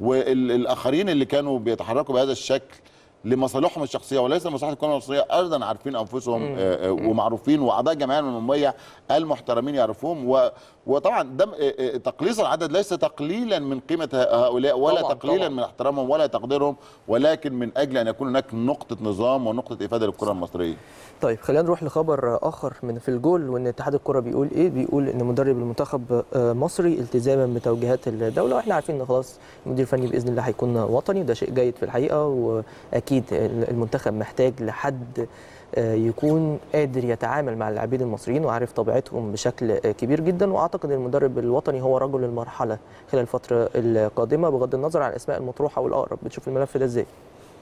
والاخرين اللي كانوا بيتحركوا بهذا الشكل لمصالحهم الشخصيه وليس لمصلحه الكره المصريه ايضا عارفين انفسهم آه، آه، ومعروفين واعضاء الجمعيه العموميه المحترمين يعرفوهم و- وطبعا ده آه، آه، تقليص العدد ليس تقليلا من قيمه هؤلاء ولا طبعاً، تقليلا طبعاً. من احترامهم ولا تقديرهم ولكن من اجل ان يكون هناك نقطه نظام ونقطه افاده للكره المصريه طيب خلينا نروح لخبر اخر من في الجول وان اتحاد الكره بيقول ايه بيقول ان مدرب المنتخب آه، مصري التزاما بتوجيهات الدوله واحنا عارفين ان خلاص المدير الفني باذن الله هيكون وطني وده شيء جيد في الحقيقه واكيد المنتخب محتاج لحد آه، يكون قادر يتعامل مع اللاعبين المصريين وعارف طبيعتهم بشكل آه، كبير جدا واعتقد ان المدرب الوطني هو رجل المرحله خلال الفتره القادمه بغض النظر عن الاسماء المطروحه والاقرب بتشوف الملف ده ازاي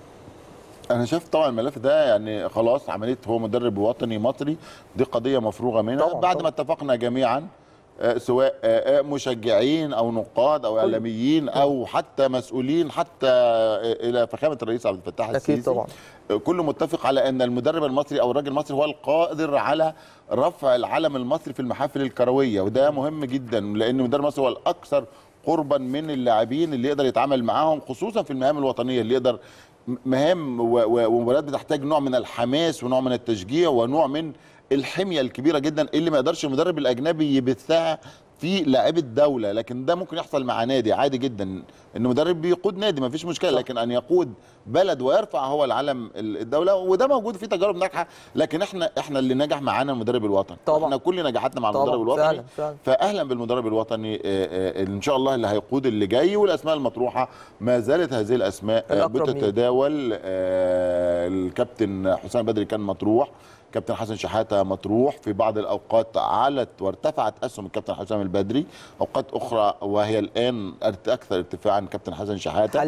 انا شايف طبعا الملف ده يعني خلاص عمليه هو مدرب وطني مصري دي قضيه مفروغه منها طبعاً، بعد طبعاً. ما اتفقنا جميعا آه، سواء آه، آه، مشجعين او نقاد او اعلاميين او حتى مسؤولين حتى آه، الى فخامه الرئيس عبد الفتاح السيسي اكيد طبعا آه، كله متفق على ان المدرب المصري او الراجل المصري هو القادر على رفع العلم المصري في المحافل الكرويه وده مهم جدا لان المدرب المصري هو الاكثر قربا من اللاعبين اللي يقدر يتعامل معاهم خصوصا في المهام الوطنيه اللي يقدر مهام و- و- ومباريات بتحتاج نوع من الحماس ونوع من التشجيع ونوع من الحميه الكبيره جدا اللي ما يقدرش المدرب الاجنبي يبثها في لاعيبه دوله لكن ده ممكن يحصل مع نادي عادي جدا ان مدرب بيقود نادي ما فيش مشكله لكن ان يقود بلد ويرفع هو العلم الدوله وده موجود في تجارب ناجحه لكن احنا احنا اللي نجح معانا المدرب الوطني طبعاً. احنا كل نجاحاتنا مع طبعاً، المدرب الوطني فعلاً، فعلاً. فاهلا بالمدرب الوطني آه، آه، ان شاء الله اللي هيقود اللي جاي والاسماء المطروحه ما زالت هذه الاسماء آه، الأقرب مين؟ بتتداول آه، الكابتن حسام بدري كان مطروح كابتن حسن شحاته مطروح في بعض الاوقات علت وارتفعت اسهم الكابتن حسام البدري اوقات اخرى وهي الان ارت- اكثر ارتفاعا كابتن حسن شحاته حاليا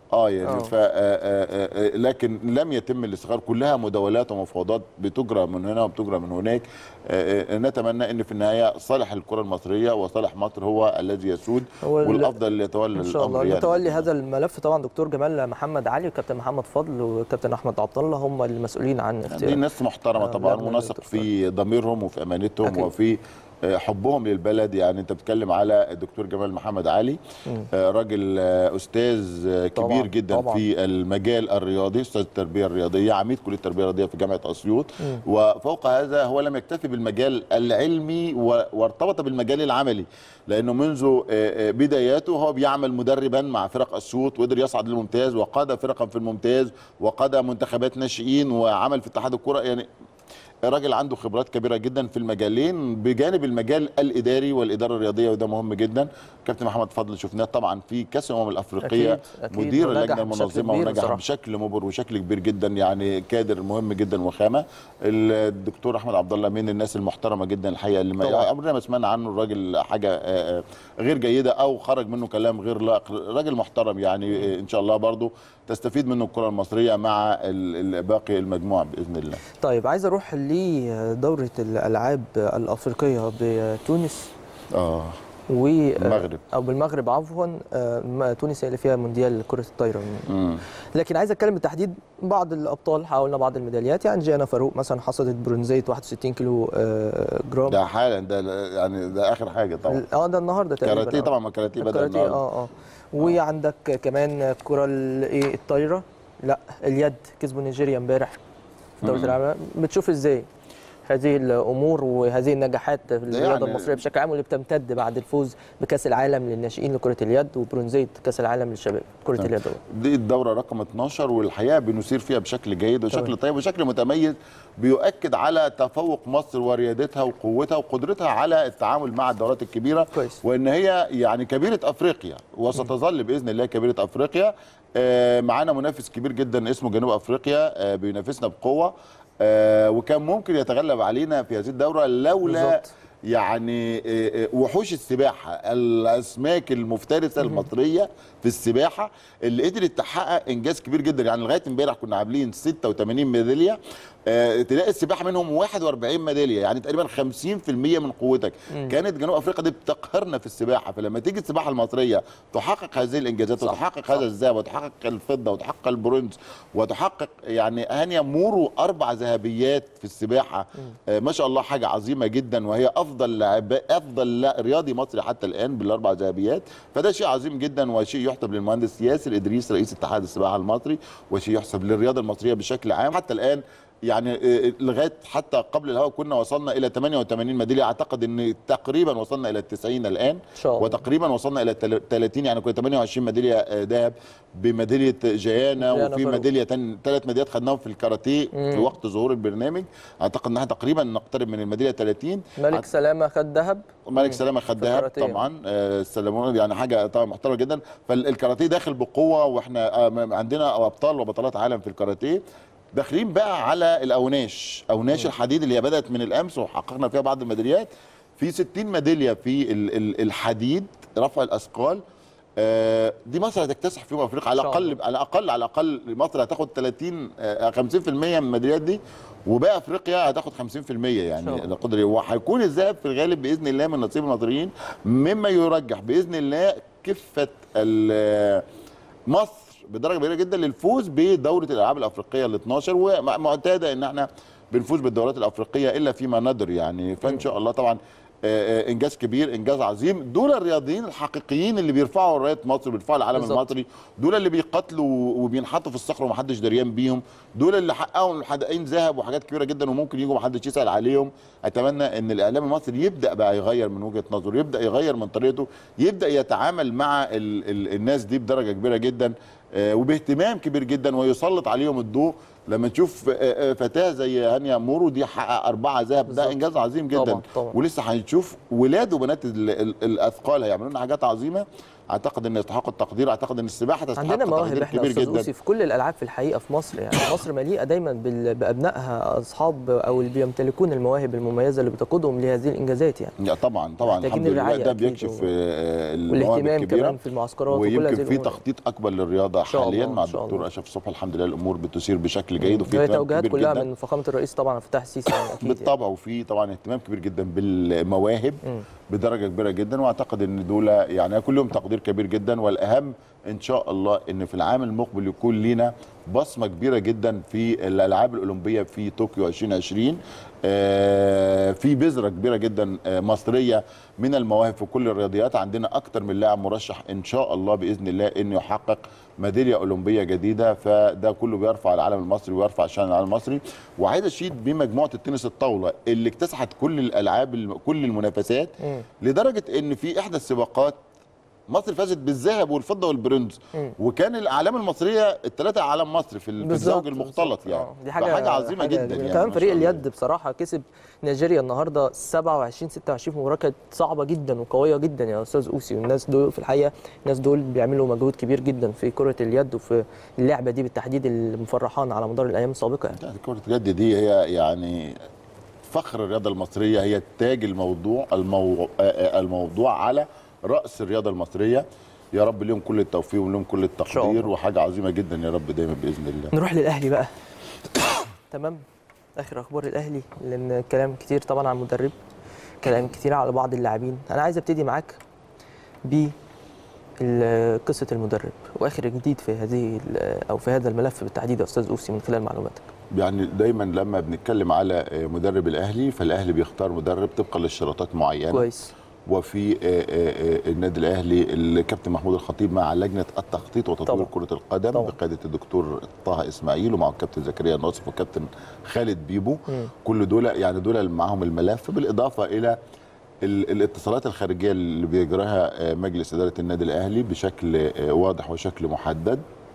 اه يعني آه. ف آه، آه، آه، لكن لم يتم الاستقرار كلها مداولات ومفاوضات بتجرى من هنا وبتجرى من هناك آه، آه، نتمنى ان في النهايه صالح الكره المصريه وصالح مصر هو الذي يسود هو ال- والافضل اللي يتولى ان شاء الله الامر يعني المتولي هذا الملف طبعا دكتور جمال محمد علي وكابتن محمد فضل وكابتن احمد عبد الله هم المسؤولين عن دي اختيار ناس محترمه آه، طبعا لجنة ونثق الدكتور. في ضميرهم وفي امانتهم أكيد. وفي آه، حبهم للبلد يعني انت بتتكلم على الدكتور جمال محمد علي آه، راجل آه، استاذ آه، كبير طبعاً، جدا طبعاً. في المجال الرياضي استاذ التربيه الرياضيه عميد كليه التربيه الرياضيه في جامعه اسيوط وفوق هذا هو لم يكتفي بالمجال العلمي و- وارتبط بالمجال العملي لانه منذ آه، آه، بداياته هو بيعمل مدربا مع فرق اسيوط وقدر يصعد للممتاز وقاد فرقا في الممتاز وقاد منتخبات ناشئين وعمل في اتحاد الكره يعني راجل عنده خبرات كبيره جدا في المجالين بجانب المجال الاداري والاداره الرياضيه وده مهم جدا كابتن محمد فضل شفناه طبعا في كاس الامم الافريقيه أكيد، أكيد. مدير ونجح اللجنه بشكل المنظمه كبير ونجح بصراحة. بشكل مبهر وشكل كبير جدا يعني كادر مهم جدا وخامه الدكتور احمد عبد الله من الناس المحترمه جدا الحقيقه اللي ما طبعاً. عمرنا ما سمعنا عنه الراجل حاجه آه، آه، غير جيده او خرج منه كلام غير لائق راجل محترم يعني آه، ان شاء الله برضو تستفيد منه الكره المصريه مع ال- ال- باقي المجموعه باذن الله طيب عايز اروح لدوره الالعاب الافريقيه بتونس اه و المغرب. او بالمغرب عفوا آه، ما- تونس هي اللي فيها مونديال كره الطايره مم. لكن عايز اتكلم بالتحديد بعض الابطال حاولنا بعض الميداليات يعني جانا فاروق مثلا حصدت برونزيه 61 كيلو آه، جرام ده حالا ده يعني ده اخر حاجه طبعا اه ده النهارده تقريبا كاراتيه آه. طبعا ما كاراتيه بدا الكاراتيه النهارده اه اه وعندك كمان الكره الايه الطايره لا اليد كسبوا نيجيريا امبارح في دوره مم. العالم بتشوف ازاي هذه الامور وهذه النجاحات في الرياضه يعني- المصريه بشكل عام واللي بتمتد بعد الفوز بكاس العالم للناشئين لكره اليد وبرونزيه كاس العالم للشباب كره تمام. اليد دي الدوره رقم 12 والحقيقه بنسير فيها بشكل جيد وشكل تمام. طيب وشكل متميز بيؤكد على تفوق مصر وريادتها وقوتها وقدرتها على التعامل مع الدورات الكبيره كويس. وان هي يعني كبيره افريقيا وستظل باذن الله كبيره افريقيا آه، معانا منافس كبير جدا اسمه جنوب افريقيا آه، بينافسنا بقوه آه، وكان ممكن يتغلب علينا في هذه الدوره لولا بالظبط. يعني آه، آه، وحوش السباحه الاسماك المفترسه المصريه في السباحه اللي قدرت تحقق انجاز كبير جدا يعني لغايه امبارح كنا عاملين 86 ميداليه آه، تلاقي السباحه منهم 41 ميداليه يعني تقريبا 50% من قوتك كانت جنوب افريقيا دي بتقهرنا في السباحه فلما تيجي السباحه المصريه تحقق هذه الانجازات صح، وتحقق صح. هذا الذهب وتحقق الفضه وتحقق البرونز وتحقق يعني هانيا مورو اربع ذهبيات في السباحه آه ما شاء الله حاجه عظيمه جدا وهي افضل لاعب افضل لا- رياضي مصري حتى الان بالاربع ذهبيات فده شيء عظيم جدا وشيء يحسب للمهندس ياسر ادريس رئيس اتحاد السباحه المصري وشيء يحسب للرياضه المصريه بشكل عام حتى الان يعني آه، لغايه حتى قبل الهواء كنا وصلنا الى 88 ميداليه اعتقد ان تقريبا وصلنا الى ال 90 الان ان شاء الله وتقريبا وصلنا الى تل- 30 يعني كنا 28 ميداليه آه، ذهب بميداليه جيانا جيانا وفي فاروق. ميداليه ثلاث ميداليات خدناهم في الكاراتيه مم. في وقت ظهور البرنامج اعتقد ان احنا تقريبا نقترب من الميداليه 30 ملك سلامه خد ذهب ملك سلامه خد في ذهب الكاراتيه. طبعا آه، سلمون يعني حاجه طبعا محترمه جدا فالكاراتيه داخل بقوه واحنا آه، م- عندنا ابطال وبطلات عالم في الكاراتيه داخلين بقى على الاوناش اوناش الحديد اللي هي بدات من الامس وحققنا فيها بعض الميداليات في 60 ميداليه في ال- ال- الحديد رفع الاثقال آه، دي مصر هتكتسح في افريقيا على إن شاء الاقل على الاقل على الاقل مصر هتاخد 30 آه، 50% من الميداليات دي وباقي افريقيا هتاخد 50% يعني شاء الله. لا قدر وهيكون الذهب في الغالب باذن الله من نصيب المصريين مما يرجح باذن الله كفه ال- مصر بدرجه كبيره جدا للفوز بدوره الالعاب الافريقيه ال 12 ومعتاده ان احنا بنفوز بالدورات الافريقيه الا فيما ندر يعني فان شاء الله طبعا آه، آه، انجاز كبير انجاز عظيم دول الرياضيين الحقيقيين اللي بيرفعوا رايه مصر بيرفعوا العلم بالظبط. المصري دول اللي بيقاتلوا وبينحطوا في الصخر ومحدش دريان بيهم دول اللي حققوا محققين ذهب وحاجات كبيره جدا وممكن يجوا محدش يسال عليهم اتمنى ان الاعلام المصري يبدا بقى يغير من وجهه نظره يبدا يغير من طريقته يبدا يتعامل مع ال ال الناس دي بدرجه كبيره جدا آه، وباهتمام كبير جدا ويسلط عليهم الضوء لما نشوف آه، آه، فتاه زي هانيا مورو دي حقق اربعه ذهب ده بالظبط. انجاز عظيم جدا طبعاً، طبعاً. ولسه هنشوف ولاد وبنات ال- ال- الاثقال هيعملوا لنا حاجات عظيمه اعتقد ان يستحق التقدير اعتقد ان السباحه تستحق عندنا مواهب تقدير احنا كبير استاذ جدا اوسي في كل الالعاب في الحقيقه في مصر يعني مصر مليئه دايما بال- بابنائها اصحاب او اللي بيمتلكون المواهب المميزه اللي بتقودهم لهذه الانجازات يعني يا طبعا طبعا محتاجين الحمد لله الرعاية ده أكيد بيكشف و- آه، المواهب والاهتمام الكبيره كمان في المعسكرات وكل هذه ويمكن في الأمور. تخطيط اكبر للرياضه شاء حاليا الله، مع إن شاء الدكتور الله. اشرف صبحي الحمد لله الامور بتسير بشكل جيد وفي هي اهتمام توجيهات كبير كلها جدا من فخامه الرئيس طبعا عبد الفتاح السيسي يعني اكيد يعني. بالطبع وفي طبعا اهتمام كبير جدا بالمواهب بدرجه كبيره جدا واعتقد ان دول يعني كل يوم تقدير كبير جدا والاهم ان شاء الله ان في العام المقبل يكون لنا بصمه كبيره جدا في الالعاب الاولمبيه في طوكيو 2020 آه، في بذره كبيره جدا آه، مصريه من المواهب في كل الرياضيات عندنا اكتر من لاعب مرشح ان شاء الله باذن الله انه يحقق ميداليه اولمبيه جديده فده كله بيرفع العلم المصري ويرفع شان العلم المصري وعايز اشيد بمجموعه التنس الطاوله اللي اكتسحت كل الالعاب الم- كل المنافسات مم. لدرجه ان في احدى السباقات مصر فازت بالذهب والفضه والبرونز مم. وكان الاعلام المصريه الثلاثه اعلام مصر في ال- في بالظبط، الزوج المختلط بالظبط. يعني آه، دي حاجه حاجه عظيمه جدا جميلة. يعني كمان ما فريق شاء الله. اليد بصراحه كسب نيجيريا النهارده 27 26 مباراه كانت صعبه جدا وقويه جدا يا استاذ اوسي والناس دول في الحقيقه الناس دول بيعملوا مجهود كبير جدا في كره اليد وفي اللعبه دي بالتحديد اللي مفرحانا على مدار الايام السابقه يعني. يعني كرة اليد دي هي يعني فخر الرياضة المصرية هي تاج الموضوع المو... آه، الموضوع على رأس الرياضة المصرية يا رب ليهم كل التوفيق وليهم كل شاء التقدير الله. وحاجة عظيمة جدا يا رب دايما بإذن الله نروح للاهلي بقى تمام اخر اخبار الاهلي لان كلام كتير طبعا عن المدرب كلام كتير على بعض اللاعبين انا عايز ابتدي معاك ب ال- قصه المدرب واخر جديد في هذه ال- او في هذا الملف بالتحديد يا استاذ اوسي من خلال معلوماتك يعني دايما لما بنتكلم على آه، مدرب الأهلي فالأهلي بيختار مدرب طبقا لاشتراطات معينة كويس وفي آه، آه، آه، النادي الاهلي الكابتن محمود الخطيب مع لجنه التخطيط وتطوير طبعا. كره القدم طبعا. بقياده الدكتور طه اسماعيل ومع الكابتن زكريا ناصف والكابتن خالد بيبو مم. كل دول يعني دول اللي معاهم الملف بالاضافه الى ال- الاتصالات الخارجيه اللي بيجراها آه، مجلس اداره النادي الاهلي بشكل آه، واضح وشكل محدد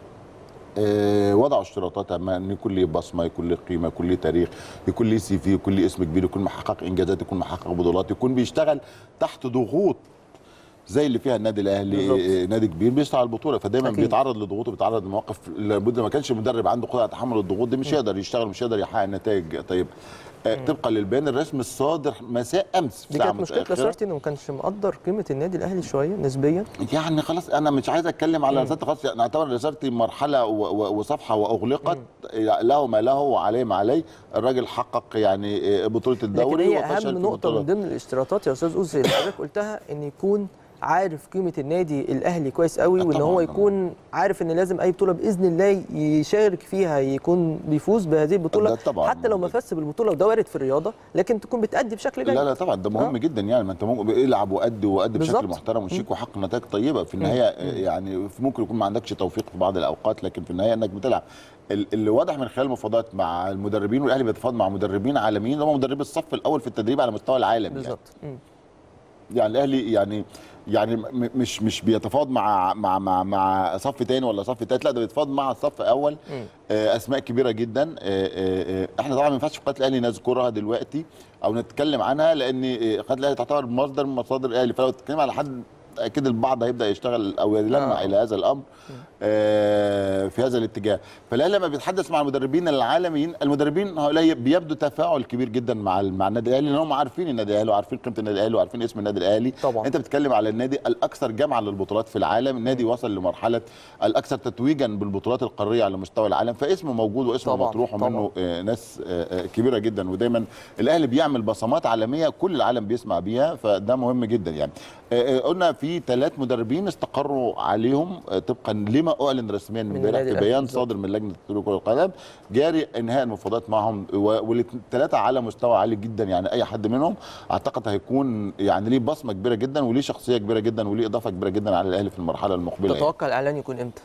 آه، وضعوا اشتراطات أما ان يكون ليه بصمه يكون ليه قيمه يكون ليه تاريخ يكون ليه سي في يكون ليه اسم كبير يكون محقق انجازات يكون محقق بطولات يكون بيشتغل تحت ضغوط زي اللي فيها النادي الاهلي بالظبط. آه، نادي كبير بيسعى على البطوله فدايما أكيد. بيتعرض لضغوط وبيتعرض لمواقف لابد ما كانش مدرب عنده قدره على تحمل الضغوط دي مش هيقدر يشتغل مش هيقدر يحقق نتائج طيب آه، طبقا للبيان الرسمي الصادر مساء امس في دي ساعة كانت مشكله متأخرة. لاسارتي انه ما كانش مقدر قيمه النادي الاهلي شويه نسبيا يعني خلاص انا مش عايز اتكلم على رسالتي خلاص نعتبر رسالتي مرحله و- و- وصفحه واغلقت له ما له وعليه ما عليه الراجل حقق يعني بطوله لكن الدوري هي وفشل اهم في نقطه من البطولات. ضمن الاشتراطات يا استاذ اوزي اللي حضرتك قلتها ان يكون عارف قيمه النادي الاهلي كويس قوي آه وان هو طبعاً. يكون عارف ان لازم اي بطوله باذن الله يشارك فيها يكون بيفوز بهذه البطوله ده طبعاً. حتى لو ما فازش بالبطوله وده وارد في الرياضه لكن تكون بتأدي بشكل جيد لا لا طبعا ده مهم آه. جدا يعني ما انت ممكن العب وادي وادي بشكل بالظبط. محترم وشيك وحقق نتائج طيبه في النهايه يعني ممكن يكون ما عندكش توفيق في بعض الاوقات لكن في النهايه انك بتلعب ال- اللي واضح من خلال المفاوضات مع المدربين والاهلي بيتفاوض مع مدربين عالميين هم مدربي الصف الاول في التدريب على مستوى العالم يعني. بالظبط مم. يعني الاهلي يعني يعني م- مش مش بيتفاوض مع مع مع مع صف تاني ولا صف تالت لا ده بيتفاوض مع صف اول آه، اسماء كبيره جدا آه، آه، آه، احنا طبعا ما ينفعش في قناه الاهلي نذكرها دلوقتي او نتكلم عنها لان آه، قناه الاهلي تعتبر مصدر من مصادر الاهلي فلو تتكلم على حد اكيد البعض هيبدا يشتغل او يلمع آه. الى هذا الامر آه، في هذا الاتجاه فالاهلي لما بيتحدث مع المدربين العالميين المدربين هؤلاء بيبدو تفاعل كبير جدا مع ال- مع النادي الاهلي لان هم عارفين النادي الاهلي وعارفين قيمه النادي الاهلي وعارفين اسم النادي الاهلي طبعاً. انت بتتكلم على النادي الاكثر جمعا للبطولات في العالم النادي وصل لمرحله الاكثر تتويجا بالبطولات القاريه على مستوى العالم فاسمه موجود واسمه طبعاً، مطروح طبعاً. ومنه آه، ناس آه، آه، كبيره جدا ودايما الاهلي بيعمل بصمات عالميه كل العالم بيسمع بيها فده مهم جدا يعني آه، آه، قلنا في ثلاث مدربين استقروا عليهم آه، طبقا لما اعلن رسميا من امبارح النادي في الأهلي بيان بالظبط. صادر من لجنه تطوير كره القدم جاري انهاء المفاوضات معهم والثلاثه على مستوى عالي جدا يعني اي حد منهم اعتقد هيكون يعني ليه بصمه كبيره جدا وليه شخصيه كبيره جدا وليه اضافه كبيره جدا على الاهلي في المرحله المقبله يعني. تتوقع الاعلان يكون امتى؟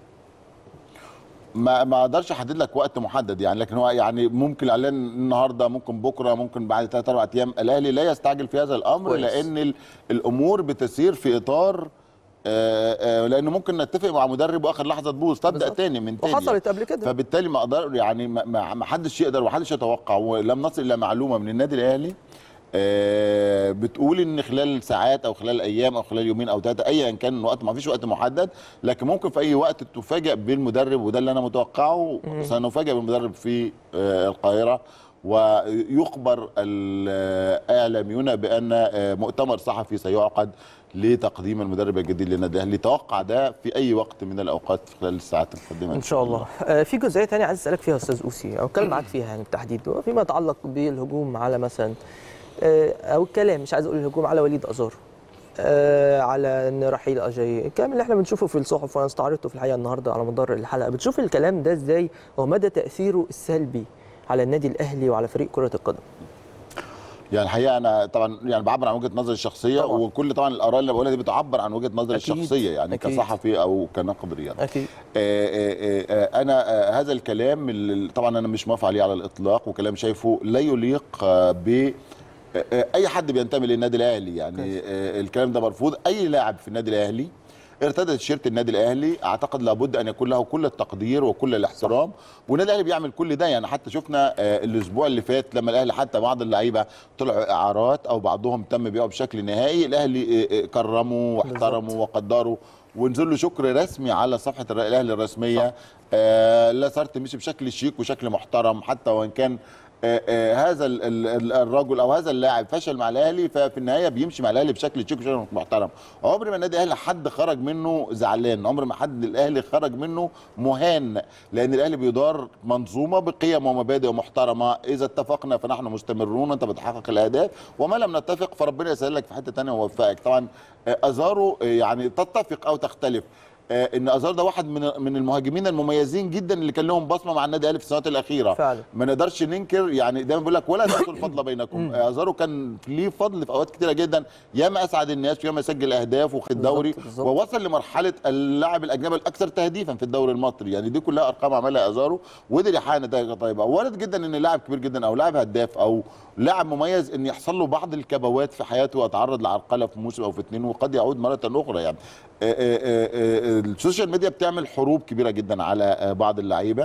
ما ما اقدرش احدد لك وقت محدد يعني لكن هو يعني ممكن الاعلان النهارده ممكن بكره ممكن بعد ثلاث اربع ايام الاهلي لا يستعجل في هذا الامر كويس. لان ال- الامور بتسير في اطار آه، آه، لانه ممكن نتفق مع مدرب واخر لحظه تبوظ تبدا بالظبط. تاني من تاني وحصلت قبل كده فبالتالي ما اقدر يعني ما- ما ما حدش يقدر وما حدش يتوقع ولم نصل الى معلومه من النادي الاهلي آه، بتقول ان خلال ساعات او خلال ايام او خلال يومين او ثلاثه ايا كان وقت ما فيش وقت محدد لكن ممكن في اي وقت تفاجئ بالمدرب وده اللي انا متوقعه سنفاجئ بالمدرب في آه، القاهره ويخبر الاعلاميون بان آه، مؤتمر صحفي سيعقد لتقديم المدرب الجديد للنادي الاهلي توقع ده في اي وقت من الاوقات خلال الساعات القادمه ان شاء الله آه، في جزئيه ثانيه عايز اسالك فيها يا استاذ اوسي او اتكلم معاك فيها يعني بالتحديد فيما يتعلق بالهجوم على مثلا آه، او الكلام مش عايز اقول الهجوم على وليد ازار آه، على ان رحيل اجاي الكلام اللي احنا بنشوفه في الصحف وانا استعرضته في الحقيقه النهارده على مدار الحلقه بتشوف الكلام ده ازاي ومدى تاثيره السلبي على النادي الاهلي وعلى فريق كره القدم يعني الحقيقه انا طبعا يعني بعبر عن وجهه نظري الشخصيه طبعاً. وكل طبعا الاراء اللي بقولها دي بتعبر عن وجهه نظري أكيد. الشخصيه يعني أكيد. كصحفي او كناقد رياضي اكيد آه، آه، آه، انا آه، هذا الكلام اللي طبعا انا مش موافق عليه على الاطلاق وكلام شايفه لا يليق آه، ب آه، آه، اي حد بينتمي للنادي الاهلي يعني آه، الكلام ده مرفوض اي لاعب في النادي الاهلي ارتدى تيشيرت النادي الاهلي اعتقد لابد ان يكون له كل التقدير وكل الاحترام والنادي الاهلي بيعمل كل ده يعني حتى شفنا آه، الاسبوع اللي فات لما الاهلي حتى بعض اللعيبه طلعوا اعارات او بعضهم تم بيعه بشكل نهائي الاهلي آه، آه، كرمه واحترمه وقدره ونزل له شكر رسمي على صفحه الر- الاهلي الرسميه آه لاسارت مشي بشكل شيك وشكل محترم حتى وان كان آه آه هذا ال- ال- ال- الرجل او هذا اللاعب فشل مع الاهلي ففي النهايه بيمشي مع الاهلي بشكل شيك وشكل محترم عمر ما النادي الاهلي حد خرج منه زعلان عمر ما حد الاهلي خرج منه مهان لان الاهلي بيدار منظومه بقيم ومبادئ محترمه اذا اتفقنا فنحن مستمرون انت بتحقق الاهداف وما لم نتفق فربنا يسهلك في حته ثانيه ويوفقك طبعا آه، ازارو آه، يعني تتفق او تختلف آه، ان ازار ده واحد من من المهاجمين المميزين جدا اللي كان لهم بصمه مع النادي الاهلي في السنوات الاخيره فعلا. ما نقدرش ننكر يعني دايما بيقول لك ولا تنسوا الفضل بينكم آه، ازارو كان ليه فضل في اوقات كتيره جدا ياما اسعد الناس وياما يسجل اهداف وخد بالظبط، دوري بالظبط. ووصل لمرحله اللاعب الاجنبي الاكثر تهديفا في الدوري المصري يعني دي كلها ارقام عملها ازارو وقدر يحقق نتائج طيبه وارد جدا ان لاعب كبير جدا او لاعب هداف او لاعب مميز ان يحصل له بعض الكبوات في حياته ويتعرض لعرقله في موسم او في اثنين وقد يعود مره اخرى يعني آه، آه، آه، آه، السوشيال ميديا بتعمل حروب كبيره جدا على آه، بعض اللعيبه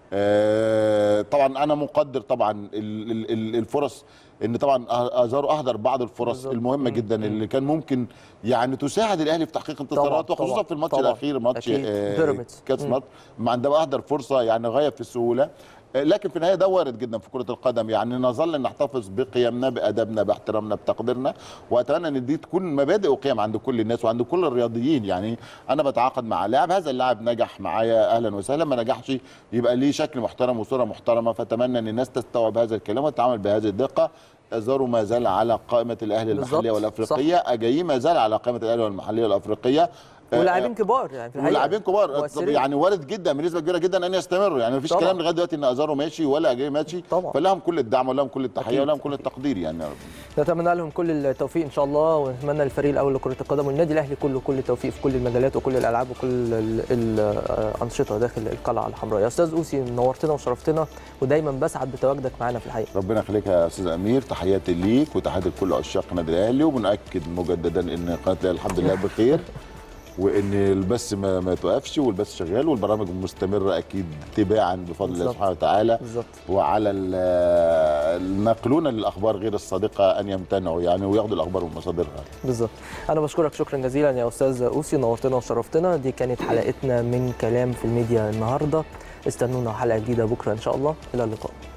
آه، طبعا انا مقدر طبعا ال- ال- ال- الفرص ان طبعا ازارو اهدر بعض الفرص بالظبط. المهمه مم. جدا اللي كان ممكن يعني تساعد الاهلي في تحقيق انتصارات طبعاً، وخصوصا طبعاً، في الماتش طبعاً. الاخير ماتش أكيد. آه، بيراميدز. كاس مم. مصر ما عندما اهدر فرصه يعني غايه في السهوله آه، لكن في النهايه ده وارد جدا في كره القدم يعني نظل نحتفظ بقيمنا بادبنا باحترامنا بتقديرنا واتمنى ان دي تكون مبادئ وقيم عند كل الناس وعند كل الرياضيين يعني انا بتعاقد مع لاعب هذا اللاعب نجح معايا اهلا وسهلا ما نجحش يبقى ليه شكل محترم وصوره محترمه فاتمنى ان الناس تستوعب هذا الكلام وتتعامل بهذه الدقه ازارو ما زال على قائمه الاهلي بالظبط. المحليه والافريقيه اجاي ما زال على قائمه الاهلي والمحليه والافريقيه آه، ولاعبين كبار يعني في الحقيقة. ولاعبين كبار طب مؤثرين. يعني وارد جدا بنسبه كبيره جدا ان يستمروا يعني مفيش طبعاً. كلام لغايه دلوقتي ان ازارو ماشي ولا اجاي ماشي طبعاً. فلهم كل الدعم ولهم كل التحيه أكيد. ولهم كل التقدير يعني يا رب. نتمنى لهم كل التوفيق ان شاء الله ونتمنى الفريق الاول لكره القدم والنادي الاهلي كله كل التوفيق في كل المجالات وكل الالعاب وكل ال- الانشطه داخل القلعه الحمراء يا استاذ اوسي نورتنا وشرفتنا ودايما بسعد بتواجدك معنا في الحقيقه ربنا يخليك يا استاذ امير تحياتي ليك وتحياتي لكل عشاق النادي الاهلي وبناكد مجددا ان قناه الاهلي الحمد لله بخير وان البث ما, ما توقفش والبث شغال والبرامج مستمره اكيد تباعا بفضل الله بالظبط. سبحانه وتعالى بالظبط وعلى ال- الناقلون للاخبار غير الصادقه ان يمتنعوا يعني وياخدوا الاخبار من مصادرها بالظبط انا بشكرك شكرا جزيلا يا استاذ اوسي نورتنا وشرفتنا دي كانت حلقتنا من كلام في الميديا النهارده استنونا حلقه جديده بكره ان شاء الله الى اللقاء